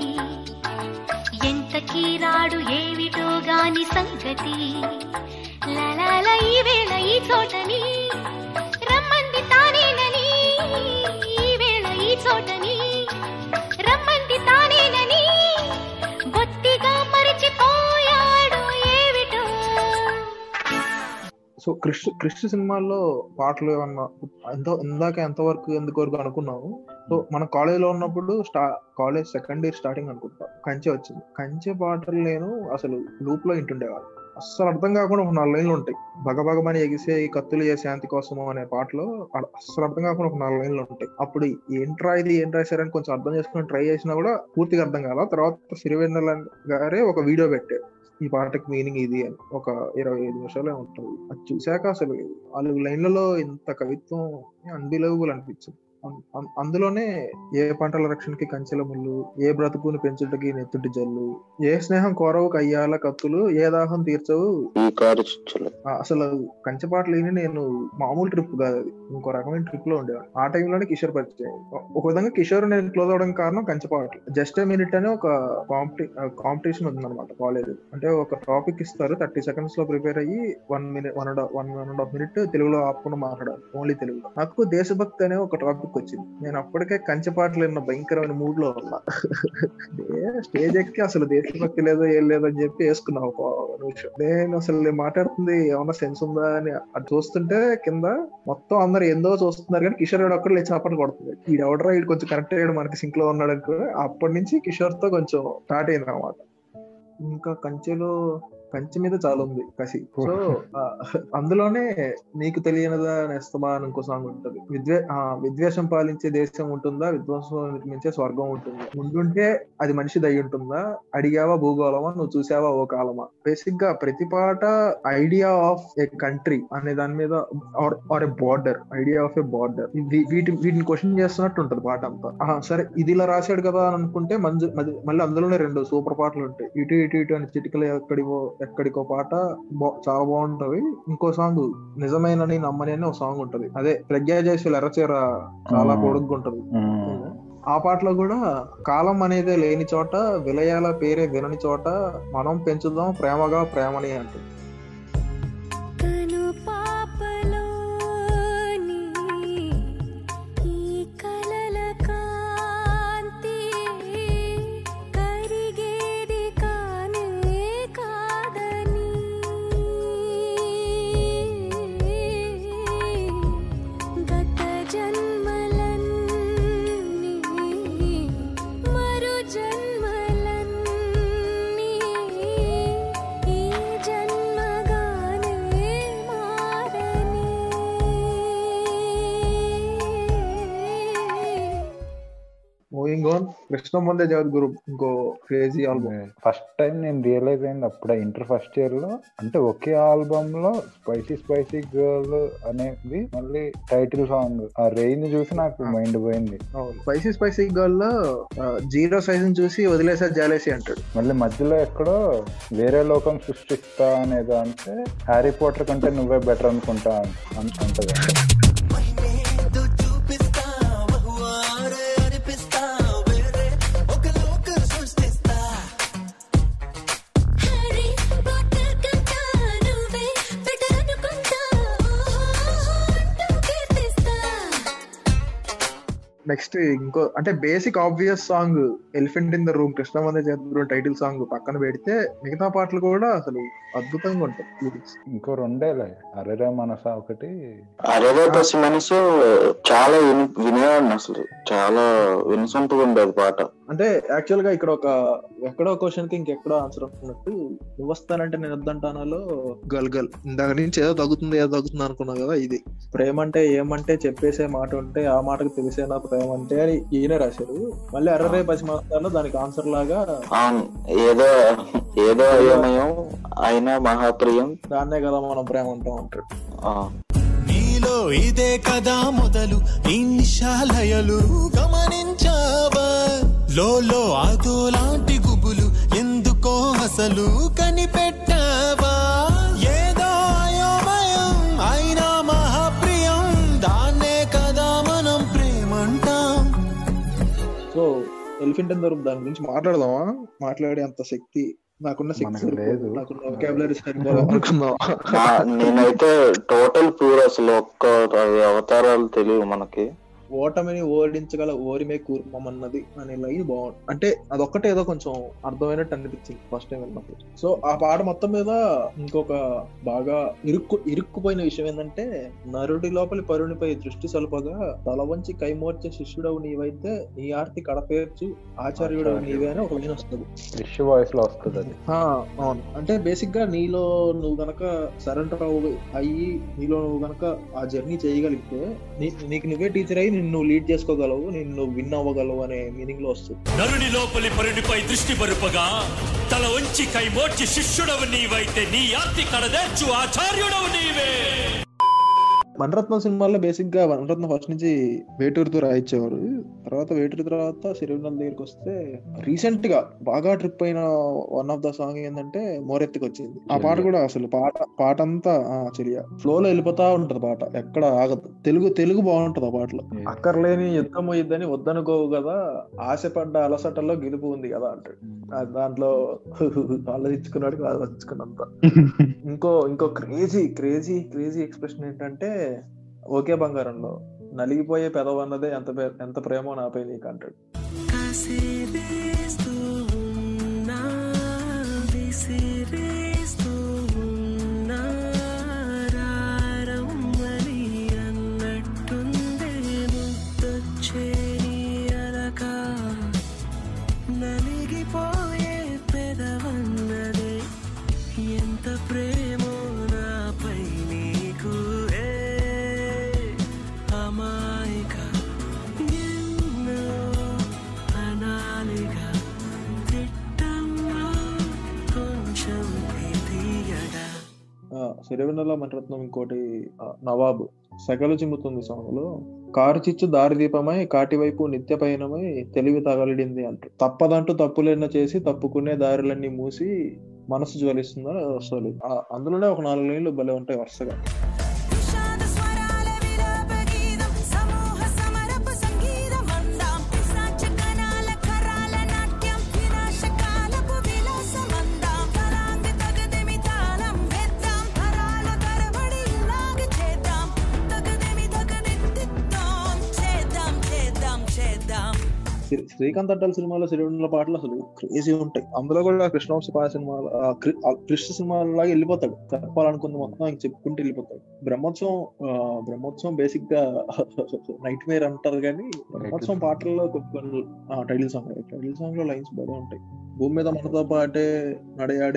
ఎంత కీరాడు ఏమిటో గాని సంగతి లలాల ఈ వేళ ఈ చోటని రమ్మంది తానేనని ఈ వేళ ఈ చోటని రమ్మంది తానేనని బొత్తిగా మరిచిపోయాడు ఏమిటో సో క్రిష్ క్రిష్ సినిమాల్లో పాటలు ఏమన్నా ఎంతో ఇందాక ఎంతవరకు ఎందుకు వరకు అనుకున్నాము సో మన కాలేజ్ లో ఉన్నప్పుడు స్టా కాలేజ్ సెకండ్ ఇయర్ స్టార్టింగ్ అనుకుంటా కంచె వచ్చింది కంచె పాటలు నేను అసలు లూప్ లో ఇంటుండేవాడు అస్సలు అర్థం కాకుండా ఒక నాలుగు లైన్లు ఉంటాయి భగభగమని ఎగిసే ఈ కత్తులు ఏ శాంతి కోసము అనే పాటలో అ- అస్సలు అర్థం కాకుండా ఒక నాలుగు లైన్లు ఉంటాయి అప్పుడు ఏంట్రా ఇది ఏం రాశారని కొంచెం అర్థం చేసుకుని ట్రై చేసినా కూడా పూర్తిగా అర్థం కాల తర్వాత సిరివెన్నెల గారే ఒక వీడియో పెట్టారు ఈ పాటకి మీనింగ్ ఇది అని ఒక ఇరవై ఐదు నిమిషాలే ఉంటుంది అది చూశాక అసలు నాలుగు లైన్లలో ఇంత కవిత్వం అన్బిలవబుల్ అనిపించింది అం- అం- అందులోనే ఏ పంటల రక్షణకి కంచెల ముళ్ళు ఏ బ్రతుకుని పెంచుటకి నెత్తుటి జల్లు ఏ స్నేహం కోరవు కయ్యాల కత్తులు ఏ దాహం తీర్చవు ఈ కారు చుచ్చులు ఆ, అసలు అసలు పాటలు విని నేను మామూలు ట్రిప్ కాదు అది ఇంకో రకమైన ట్రిప్ లో ఉండేవాడు ఆ టైంలోనే కిషోర్ పరిచయం ఒక విధంగా కిషోర్ నేను క్లోజ్ అవడానికి కారణం కంచె పాటలు జస్ట్ ఏ మినిట్ అని ఒక కాంపిటీ కాంపిటీషన్ ఉంది అనమాట కాలేజ్ అంటే ఒక టాపిక్ ఇస్తారు థర్టీ సెకండ్స్ లో ప్రిపేర్ అయ్యి one minute one one one and half minute తెలుగులో ఆపుకుండా మాట్లాడాలి ఓన్లీ తెలుగులో నాకు దేశభక్తి అనే ఒక టాపిక్ వచ్చింది నేను అప్పటికే కంచె పాటలు విన్న భయంకరమైన మూడ్ లో ఉన్నా స్టేజ్ ఎక్కి అసలు దేశభక్తి లేదో ఏం లేదో అని చెప్పి వేసుకున్నా ఒక నిమిషం నేను అసలు నేను మాట్లాడుతుంది ఏమన్నా సెన్స్ ఉందా అని అది చూస్తుంటే కింద మొత్తం అందరు ఎందో చూస్తున్నారు కానీ కిషోర్ గారు ఒక్కడు లేచి చప్పట్లు కొడుతుంది ఈ ఎవడరా వీడు కొంచెం కరెక్ట్ అయ్యాడు మనకి సింక్ లో ఉన్నాడు అనుకో అప్పటి నుంచి కిషోర్ తో కొంచెం స్టార్ట్ అయింది అనమాట ఇంకా కంచెలో కంచె మీద చాలా ఉంది కసి సో ఆ, అందులోనే నీకు తెలియనిదా నేస్తమా అని ఇంకో సాంగ్ ఉంటుంది విద్వే ఆ, విద్వేషం పాలించే దేశం ఉంటుందా విధ్వంసం నిర్మించే స్వర్గం ఉంటుందా ముందుంటే అది మనిషి దయ ఉంటుందా అడిగావా భూగోళమా నువ్వు చూసావా ఓ కాలమా బేసిక్ గా ప్రతి పాట ఐడియా ఆఫ్ ఏ కంట్రీ అనే దాని మీద are a border idea of a border వీటి వీటిని క్వశ్చన్ చేస్తున్నట్టు ఉంటది పాట అంతా ఆ, సరే ఇది ఇలా రాశాడు కదా అని అనుకుంటే మంజు మధ్య- మళ్ళీ అందులోనే రెండు సూపర్ పాటలు ఉంటాయి ఇటు ఇటు ఇటు అని చిటికలు ఎక్కడికో ఎక్కడికో పాట బా- చాలా బాగుంటది ఇంకో సాంగ్ నిజమేనని నమ్మని అని ఒక సాంగ్ ఉంటది అదే ప్రజ్ఞా జయశీల ఎర్రచీర చాలా పొడుగ్గా ఉంటది ఆ పాటలో కూడా కాలం అనేదే లేని చోట విలయాల పేరే వినని చోట మనం పెంచుదాం ప్రేమగా ప్రేమని అంటుంది కను పాపలోని ఈ కలల కాంతి కరిగేది కానే కాదని గత జన్మలన్నీ మరు జన్మలన్నీ ఈ జన్మ కృష్ణ ముందే జగద్గురు ఇంకో క్రేజీ ఆల్బమ్ ఫస్ట్ టైం నేను రియలైజ్ అయింది అప్పుడే ఇంటర్ ఫస్ట్ ఇయర్ లో అంటే ఒకే ఆల్బమ్ లో స్పైసీ స్పైసీ గర్ల్ అనేది మళ్ళీ టైటిల్ సాంగ్ ఆ రేంజ్ చూసి నాకు మైండ్ పోయింది స్పైసీ స్పైసీ గర్ల్ లో జీరో సైజ్ చూసి వదిలేసా జాలేసి అంటాడు మళ్ళీ మధ్యలో ఎక్కడో వేరే లోకం సృష్టిస్తా అనేదో అంటే హ్యారీ పోటర్ కంటే నువ్వే బెటర్ అనుకుంటా అన్- అంటది చూపిస్తా బహువారే అనిపిస్తా వేరే ఒక లోక సృష్టిస్తా హ్యారీ పాటర్ కంటా నువ్వే బెటర్ అనుకుంటా అంటూ కీర్తిస్తా నెక్స్ట్ ఇంకో అంటే basic obvious song elephant in the room Krishna మందే జగద్గురు టైటిల్ సాంగ్ పక్కన పెడితే మిగతా పాటలు కూడా అసలు అద్భుతంగా ఉంటాయి లిరిక్స్ ఇంకో రెండేలే అరెరే మనస ఒకటి అరేరే పసి మనసు చాలా విని వినేవాడిని అసలు చాలా వినసొంపుగా ఉండేది పాట అంటే యాక్చువల్ గా ఇక్కడ ఒక ఎక్కడో క్వశ్చన్ కి ఇంకెక్కడో ఆన్సర్ అనుకున్నట్టు నువ్వు వస్తానంటే నేను వద్దంటానాలో గల్ గల్ ఇందాక నుంచి ఏదో తగ్గుతుంది ఏదో తగ్గుతుంది అనుకున్నావు కదా ఇది ప్రేమ అంటే ఏమంటే చెప్పేసే మాట ఉంటే ఆ మాటకు తెలిసేనా ప్రేమ అంటే అని ఈయన రాశారు మళ్ళీ అర్రరే పసి మాసాల్లో దానికి ఆన్సర్ లాగా అవును ఏదో ఏదో అయోమయం అయినా మహాప్రియం దాన్నే కదా మనం ప్రేమ అంటాం అంటాడు ఆ, నీలో ఇదే కదా మొదలు నీ నిశాలయలు గమనించావా లోలో అదో లాంటి గుబులు ఎందుకో అసలు కనిపెట్టావా ఏదో అయోమయం అయినా మహాప్రియం దాన్నే కదా మనం ప్రేమంటాం so elephant in the room దాని గురించి మాట్లాడదామా మాట్లాడే అంత శక్తి నాకున్న శక్తి మనకు సరిపోదు. లేదు. నాకున్న vocabulary సరిపోదు అనుకుందాం నా- నేనైతే టోటల్ ప్యూర్ అసలు ఒక్క అవతారాలు తెలియవు మనకి ఓటమిని ఓడించగల ఓరిమే కూర్మమన్నది అనే లైన్ బాగుంది అంటే అదొక్కటే ఏదో కొంచెం అర్థమైనట్టు అనిపించింది ఫస్ట్ టైం విన్నప్పుడు సో ఆ పాట మొత్తం మీద ఇంకొక బాగా ఇరుక్కు ఇరుక్కుపోయిన విషయం ఏంటంటే నరుడి లోపలి పరునిపై దృష్టి సలుపగా తల వంచి కైమోర్చే శిష్యుడవు నీవైతే నీ ఆర్తి కడపేర్చు ఆచార్యుడవు నీవే అని ఒక లైన్ వస్తుంది రిష్ వాయిస్ లో వస్తుంది అది ఆ, అవును అంటే బేసిక్ గా నీలో నువ్వు గనక సరెండర్ అవ్వ అయ్యి నీలో నువ్వు గనక ఆ జర్నీ చేయగలిగితే నీ- నీకు నువ్వే టీచర్ అయ్యి నిన్ను నువ్వు లీడ్ చేసుకోగలవు నేను నువ్వు విన్ అవ్వగలవు అనే మీనింగ్ లో వస్తుంది నరుని లోపలి పరునిపై దృష్టి బరుపగా తల వంచి కై మోర్చి శిష్యుడవు నీవైతే నీ ఆర్తి కడదేర్చు ఆచార్యుడవు నీవే మణరత్నం సినిమాల్లో బేసిక్ గా మణరత్నం ఫస్ట్ నుంచి వేటూరుతో రాయించేవారు తర్వాత వేటూరు తర్వాత సిరివెన్నెల దగ్గరికి వస్తే రీసెంట్ గా బాగా ట్రిప్ అయిన వన్ ఆఫ్ ద సాంగ్ ఏంటంటే మోరెత్తికి వచ్చింది ఆ పాట కూడా అసలు పాట పాట అంతా ఆ, చెలియ ఫ్లో లో వెళ్ళిపోతా ఉంటది పాట ఎక్కడ ఆగదు తెలుగు తెలుగు బాగుంటది ఆ పాటలో అక్కర్లేని యుద్ధం అయ్యిద్దని వద్దనుకోవు కదా ఆశపడ్డ అలసటలో గెలుపు ఉంది కదా అంటాడు ఆ దాంట్లో ఆలోచించుకున్నాడు ఆలోచించుకున్నంత ఇంకో ఇంకో క్రేజీ క్రేజీ క్రేజీ ఎక్స్ప్రెషన్ ఏంటంటే ఓకే బంగారంలో నలిగిపోయే పెదవన్నదే ఎంత పే- ఎంత ప్రేమో నాపై నీకు అంటాడు కాసేదేస్తూ ఉన్నా, విసిరేస్తూ ఉన్నా, రారమ్మని అన్నట్టుందే ముద్దొచ్చే నీ అలక. నలిగిపోయే పెదవన్నదే ఎంత ప్రేమో నాపై నీకు ఏ అమాయక ఎన్నో అనాలిగా తిట్టమ్మా కొంచెం తీయగా ఆ, సిరివెన్నెల మణిరత్నం ఇంకోటి ఆ, నవాబు సగలు చిమ్ముతుంది సాంగ్ లో కారు చిచ్చు దారి దీపమై కాటి వైపు నిత్య పయనమై తెలివి తగలిడింది అంటారు తప్పదంటూ తప్పులెన్న చేసి తప్పుకునే దారులన్నీ మూసి మనసు జ్వలిస్తుందని వస్తుంది ఆ, అందులోనే ఒక నాలుగు లైన్లు భలే ఉంటాయి వరుసగా సమూహ సమరపు సంగీతం అందాం పిశాచ కణాల కరాల నాట్యం వినాశకాలపు విలాసం అందాం తరాంగ తగదెమి తాళం వేద్దాం తరాల తరబడి ఇలాగ చేద్దాం తగదెమి తగదెత్తిద్దాం చేద్దాం చేద్దాం చేద్దాం శ్రీ- శ్రీకాంత్ అడ్డాల సినిమాలో సిరివెన్నెల పాటలు అసలు క్రేజీ ఉంటాయి అందులో కూడా కృష్ణవంశ పాట సినిమా ఆ కృ- ఆ కృష్ణ సినిమా లాగా వెళ్ళిపోతాడు చెప్పాలనుకుంది మొత్తం ఇంక చెప్పుకుంటూ వెళ్ళిపోతాడు బ్రహ్మోత్సవం ఆ, బ్రహ్మోత్సవం బేసిక్ గా నైట్ మేర్ అంటారు కానీ బ్రహ్మోత్సవం పాటల్లో కొన్ని టైటిల్ సాంగ్ టైటిల్ సాంగ్ లో లైన్స్ బాగా ఉంటాయి భూమి మీద మనతో పాటే నడయాడే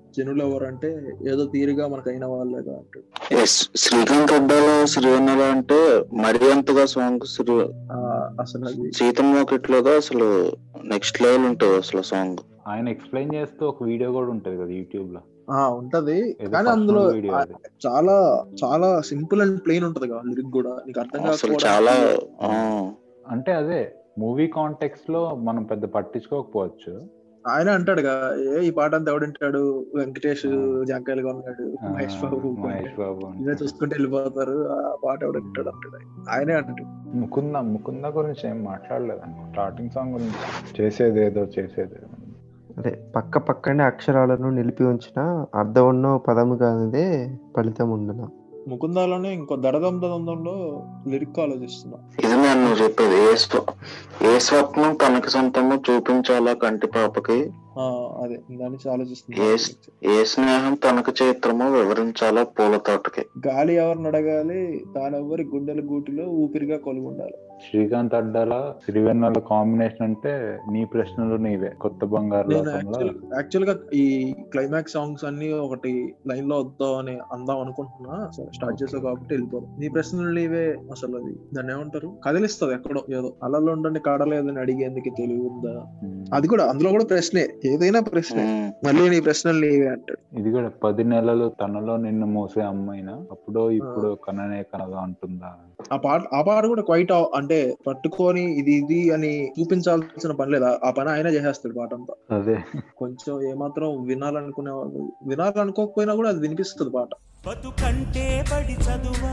జనులు ఎవరంటే ఏదో తీరుగా మనకు అయిన వాళ్ళేగా అంటాడు ఎస్ శ్రీకాంత్ అడ్డాలో శ్రీవన్నెల అంటే మరీ అంతగా సాంగ్ శ్రీ ఆ, అసలు అది సీతం వాకిట్లోగా అసలు నెక్స్ట్ లెవెల్ ఉంటుంది అసలు సాంగ్ ఆయన ఎక్స్ప్లెయిన్ చేస్తూ ఒక వీడియో కూడా ఉంటది కదా యూట్యూబ్ లో ఆ ఉంటది ఏదో కానీ personal అందులో video ఆ, అది. చాలా చాలా సింపుల్ అండ్ ప్లెయిన్ ఉంటది కదా లిరిక్ కూడా నీకు అర్థం అసలు కాకపోవడానికి చాలా ఆ, అంటే అదే మూవీ కాంటెక్స్ట్ లో మనం పెద్ద పట్టించుకోకపోవచ్చు ఆయన అంటాడుగా ఏ ఈ పాట అంతా ఎవడింటాడు వెంకటేష్ జంకాయలుగా ఉన్నాడు మహేష్ బాబు మహేష్ బాబు ఇవే చూసుకుంటే వెళ్ళిపోతారు ఆ పాట ఎవడంటాడు అంటాడు ఆయన. ఆయనే అంటాడు ముకుంద ముకుంద గురించి ఏం మాట్లాడలేదు స్టార్టింగ్ సాంగ్ గురించి చేసేది ఏదో చేసేది అదే పక్క పక్కనే అక్షరాలను నిలిపి ఉంచిన అర్థం ఉన్న పదము కానిదే ఫలితం ఉండున ముకుందాలోనే ఇంకో దడదం దదంలో లిరిక్ ఆలోచిస్తున్నా ఇది నేను చెప్పేది ఏ స్వ ఏ స్వప్నం తనకి సొంతమో చూపించాలా కంటి పాపకి ఆ, అదే దాని ఏ ఆలోచిస్తున్నా ఏ స్నేహం తనకు చైత్రమో వివరించాలా పూల తోటకి గాలి ఎవరిని అడగాలి తానెవ్వరి గుండెల గూటిలో ఊపిరిగా కొలుగుండాలి శ్రీకాంత్ అడ్డాల శ్రీవెన్నెల కాంబినేషన్ అంటే నీ ప్రశ్నలు నీవే కొత్త బంగారు నేను లోకంలో యాక్చువల్ యాక్చువల్ గా ఈ క్లైమాక్స్ సాంగ్స్ అన్ని ఒకటి లైన్ లో వద్దాం అని అందాం అనుకుంటున్నా సరే స్టార్ట్ చేసావు కాబట్టి వెళ్ళిపోదాం నీ ప్రశ్నలు నీవే అసలు అది దాన్ని ఏమంటారు కదిలిస్తుంది ఎక్కడో ఏదో అలలో ఉండండి కాడలేదని అడిగేందుకు తెలివి ఉందా అది కూడా అందులో కూడా ప్రశ్నే ఏదైనా ప్రశ్నే మళ్ళీ నీ ప్రశ్నలు నీవే అంటాడు ఇది కూడా పది నెలలు తనలో నిన్ను మోసే అమ్మాయినా అప్పుడో ఇప్పుడు కననే కనగా అంటుందా ఆ పాట ఆ పాట కూడా క్వైట్ అంటే పట్టుకొని ఇది ఇది అని చూపించాల్సిన పని లేదా ఆ పని ఆయన చేసేస్తాడు పాట అంతా అదే కొంచెం ఏమాత్రం వినాలనుకునే వాళ్ళు వినాలనుకోకపోయినా కూడా అది వినిపిస్తుంది పాట బతుకంటే బడి చదువా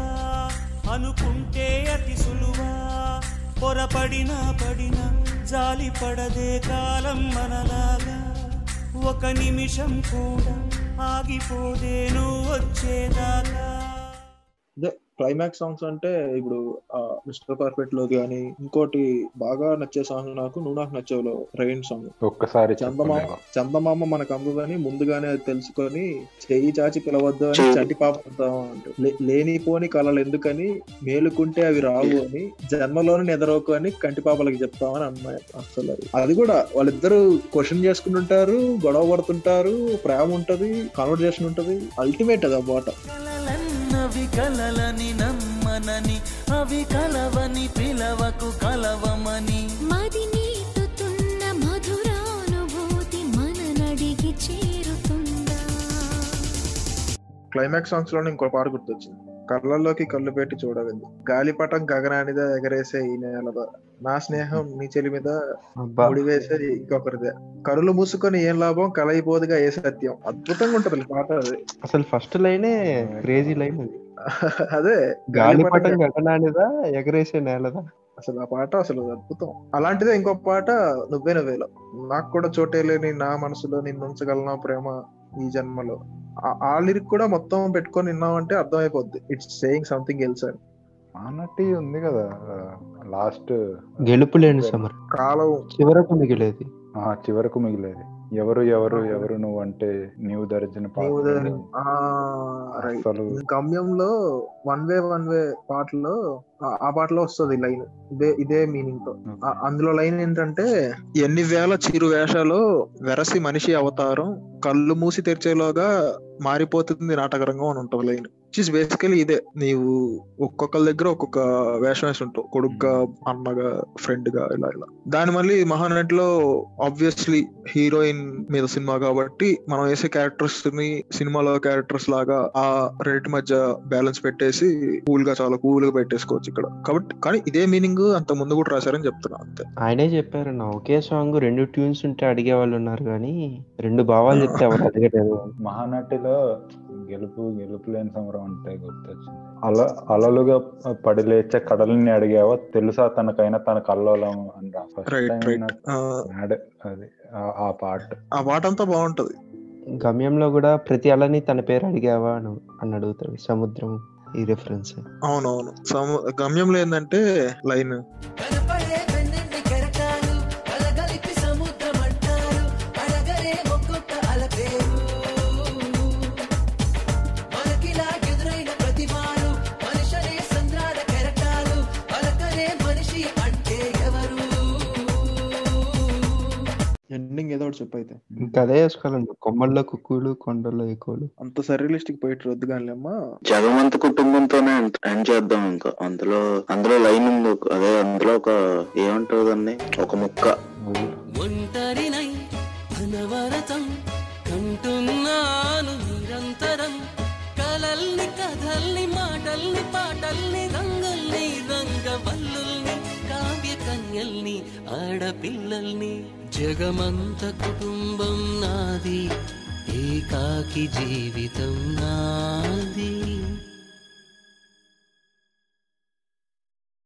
అనుకుంటే అతి సులువా పొరపడినా పడినా జాలి పడదే కాలం మనలాగా ఒక నిమిషం కూడా ఆగిపోదే నువ్వు వచ్చేదాకా అదే క్లైమాక్స్ సాంగ్స్ అంటే ఇప్పుడు ఆ మిస్టర్ పర్ఫెక్ట్ లో కానీ ఇంకోటి బాగా నచ్చే సాంగ్ నాకు నువ్వు నాకు నచ్చేవులో రైన్ సాంగ్ ఒక్కసారి చందమామ చెప్పండి. చందమామ మనకు అందుదని ముందుగానే అది తెలుసుకొని చెయ్యి చాచి పిలవద్దు అని చంటి పాప అంటాడు లే- లేనిపోని కళలు ఎందుకని మేలుకుంటే అవి రావు అని జన్మలోని నిద్రకు అని కంటి పాపలకి చెప్తామని అమ్మాయి అసలు అది. అది కూడా వాళ్ళిద్దరు క్వశ్చన్ చేసుకుంటుంటారు గొడవ పడుతుంటారు ప్రేమ ఉంటది కాన్వర్జేషన్ ఉంటది అల్టిమేట్ అది ఆ పాట అవి కలలని నమ్మనని అవి కలవని పిలవకు కలవమని మది నీటుతున్న మధురానుభూతి మననడిగి చేరుతుందా క్లైమాక్స్ సాంగ్స్ లోనే ఇంకో పాట గుర్తొచ్చింది కళ్ళల్లోకి కళ్ళు పెట్టి చూడవింది గాలిపటం గగనానిదా ఎగరేసే ఈ నేలదా నా స్నేహం నీ చెలి మీద అబ్బా. ముడివేసే ఇంకొకరిదే కరులు మూసుకొని ఏం లాభం కలయిపోదుగా ఏ సత్యం అద్భుతంగా ఉంటది ఈ పాట అది అసలు ఫస్ట్ లైనే క్రేజీ లైన్ అది అదే గాలిపటం గగనానిదా ఎగరేసే నేలదా అసలు ఆ పాట అసలు అద్భుతం అలాంటిదే ఇంకో పాట నువ్వే నువ్వేలో నాకు కూడా చోటే లేని నా మనసులో నిన్ను ఉంచగలనా ప్రేమ ఈ జన్మలో ఆ- ఆ లిరిక్ కూడా మొత్తం పెట్టుకొని విన్నామంటే అర్థమైపోద్ది ఇట్స్ సేయింగ్ సంథింగ్ ఎల్స్ అని మానటి ఉంది కదా లాస్ట్ గెలుపు లేని సమరం కాలం చివరకు మిగిలేది ఆ చివరకు మిగిలేది ఎవరు ఎవరు ఎవరు నువ్వు అంటే నీవు దరిచిన నీవు పాత్రలు. దాని- ఆ, right. అసలు గమ్యంలో వన్ వే వన్ వే పాటలో ఆ- ఆ పాటలో వస్తుంది లైన్ ఇదే ఇదే మీనింగ్ తో ఆ- అందులో లైన్ ఏంటంటే ఎన్ని వేల చిరు వేషాలు వెరసి మనిషి అవతారం కళ్ళు మూసి తెరిచేలోగా మారిపోతుంది నాటకరంగా అని ఉంటుంది లైన్ ఇస్ బేసికలీ ఇదే నీవు ఒక్కొక్కరి దగ్గర ఒక్కొక్క వేషం వేసి ఉంటావు కొడుకుగా అన్నగా ఫ్రెండ్ గా ఇలా ఇలా దాని మళ్ళీ మహానటిలో ఆబ్వియస్లీ హీరోయిన్ మీద సినిమా కాబట్టి మనం వేసే క్యారెక్టర్స్ ని సినిమాలో క్యారెక్టర్స్ లాగా ఆ రెండింటి మధ్య బ్యాలెన్స్ పెట్టేసి కూల్ గా చాలా కూల్ గా పెట్టేసుకోవచ్చు ఇక్కడ కాబట్టి కానీ ఇదే మీనింగ్ అంత ముందు కూడా రాశారని చెప్తున్నా అంతే ఆయనే చెప్పారన్న ఒకే సాంగ్ రెండు ట్యూన్స్ ఉంటే అడిగే వాళ్ళు ఉన్నారు కానీ రెండు భావాలు చెప్తే ఎవరు అడగలేదు మహానటిలో గెలుపు గెలుపు లేని సమరం అంటే గుర్తొచ్చింది అల అలలుగా పడి లేచే కడలిని అడిగావా తెలుసా తనకైనా తన కల్లోలం అని ఫస్ట్ Right, టైం right. ఆ. అది ఆ- ఆ పాట ఆ పాట అంతా బాగుంటది గమ్యంలో కూడా ప్రతి అలని తన పేరు అడిగావా అని అని అడుగుతాడు సముద్రం ఈ రిఫరెన్స్ అవునవును సము గమ్యంలో ఏంటంటే లైన్ కనపడే వెన్నెన్ని కెరటాలు కలగలిపి సముద్రమంటారు అడగరే ఒక్కొక్క అలపేరు మనకిలా ఎదురైన ప్రతివారు మనుషనే సంద్రాల కెరటాలు పలకరే మనిషి అంటే ఎవరు ఎండింగ్ ఏదో ఒకటి చెప్పు అయితే ఇంకా అదే వేసుకోవాలండి కొమ్మల్లో కుక్కులు కొండల్లో ఎక్కువలు అంత సర్రియలిస్టిక్ పోయిటరీ వద్దు కానీ అమ్మా జగమంత కుటుంబంతోనే ఎండ్ చేద్దాం ఇంకా అందులో అందులో లైన్ ఉంది ఒక- అదే అందులో ఒక ఏమంటారు దాన్ని ఒక ముక్క ఒంటరినై అనవరతం కంటున్నాను నిరంతరం కలల్ని కథల్ని మాటల్ని పాటల్ని రంగుల్ని రంగవల్లుల్ని కావ్య కన్యల్ని ఆడపిల్లల్ని జగమంత కుటుంబం నాది ఏకాకి జీవితం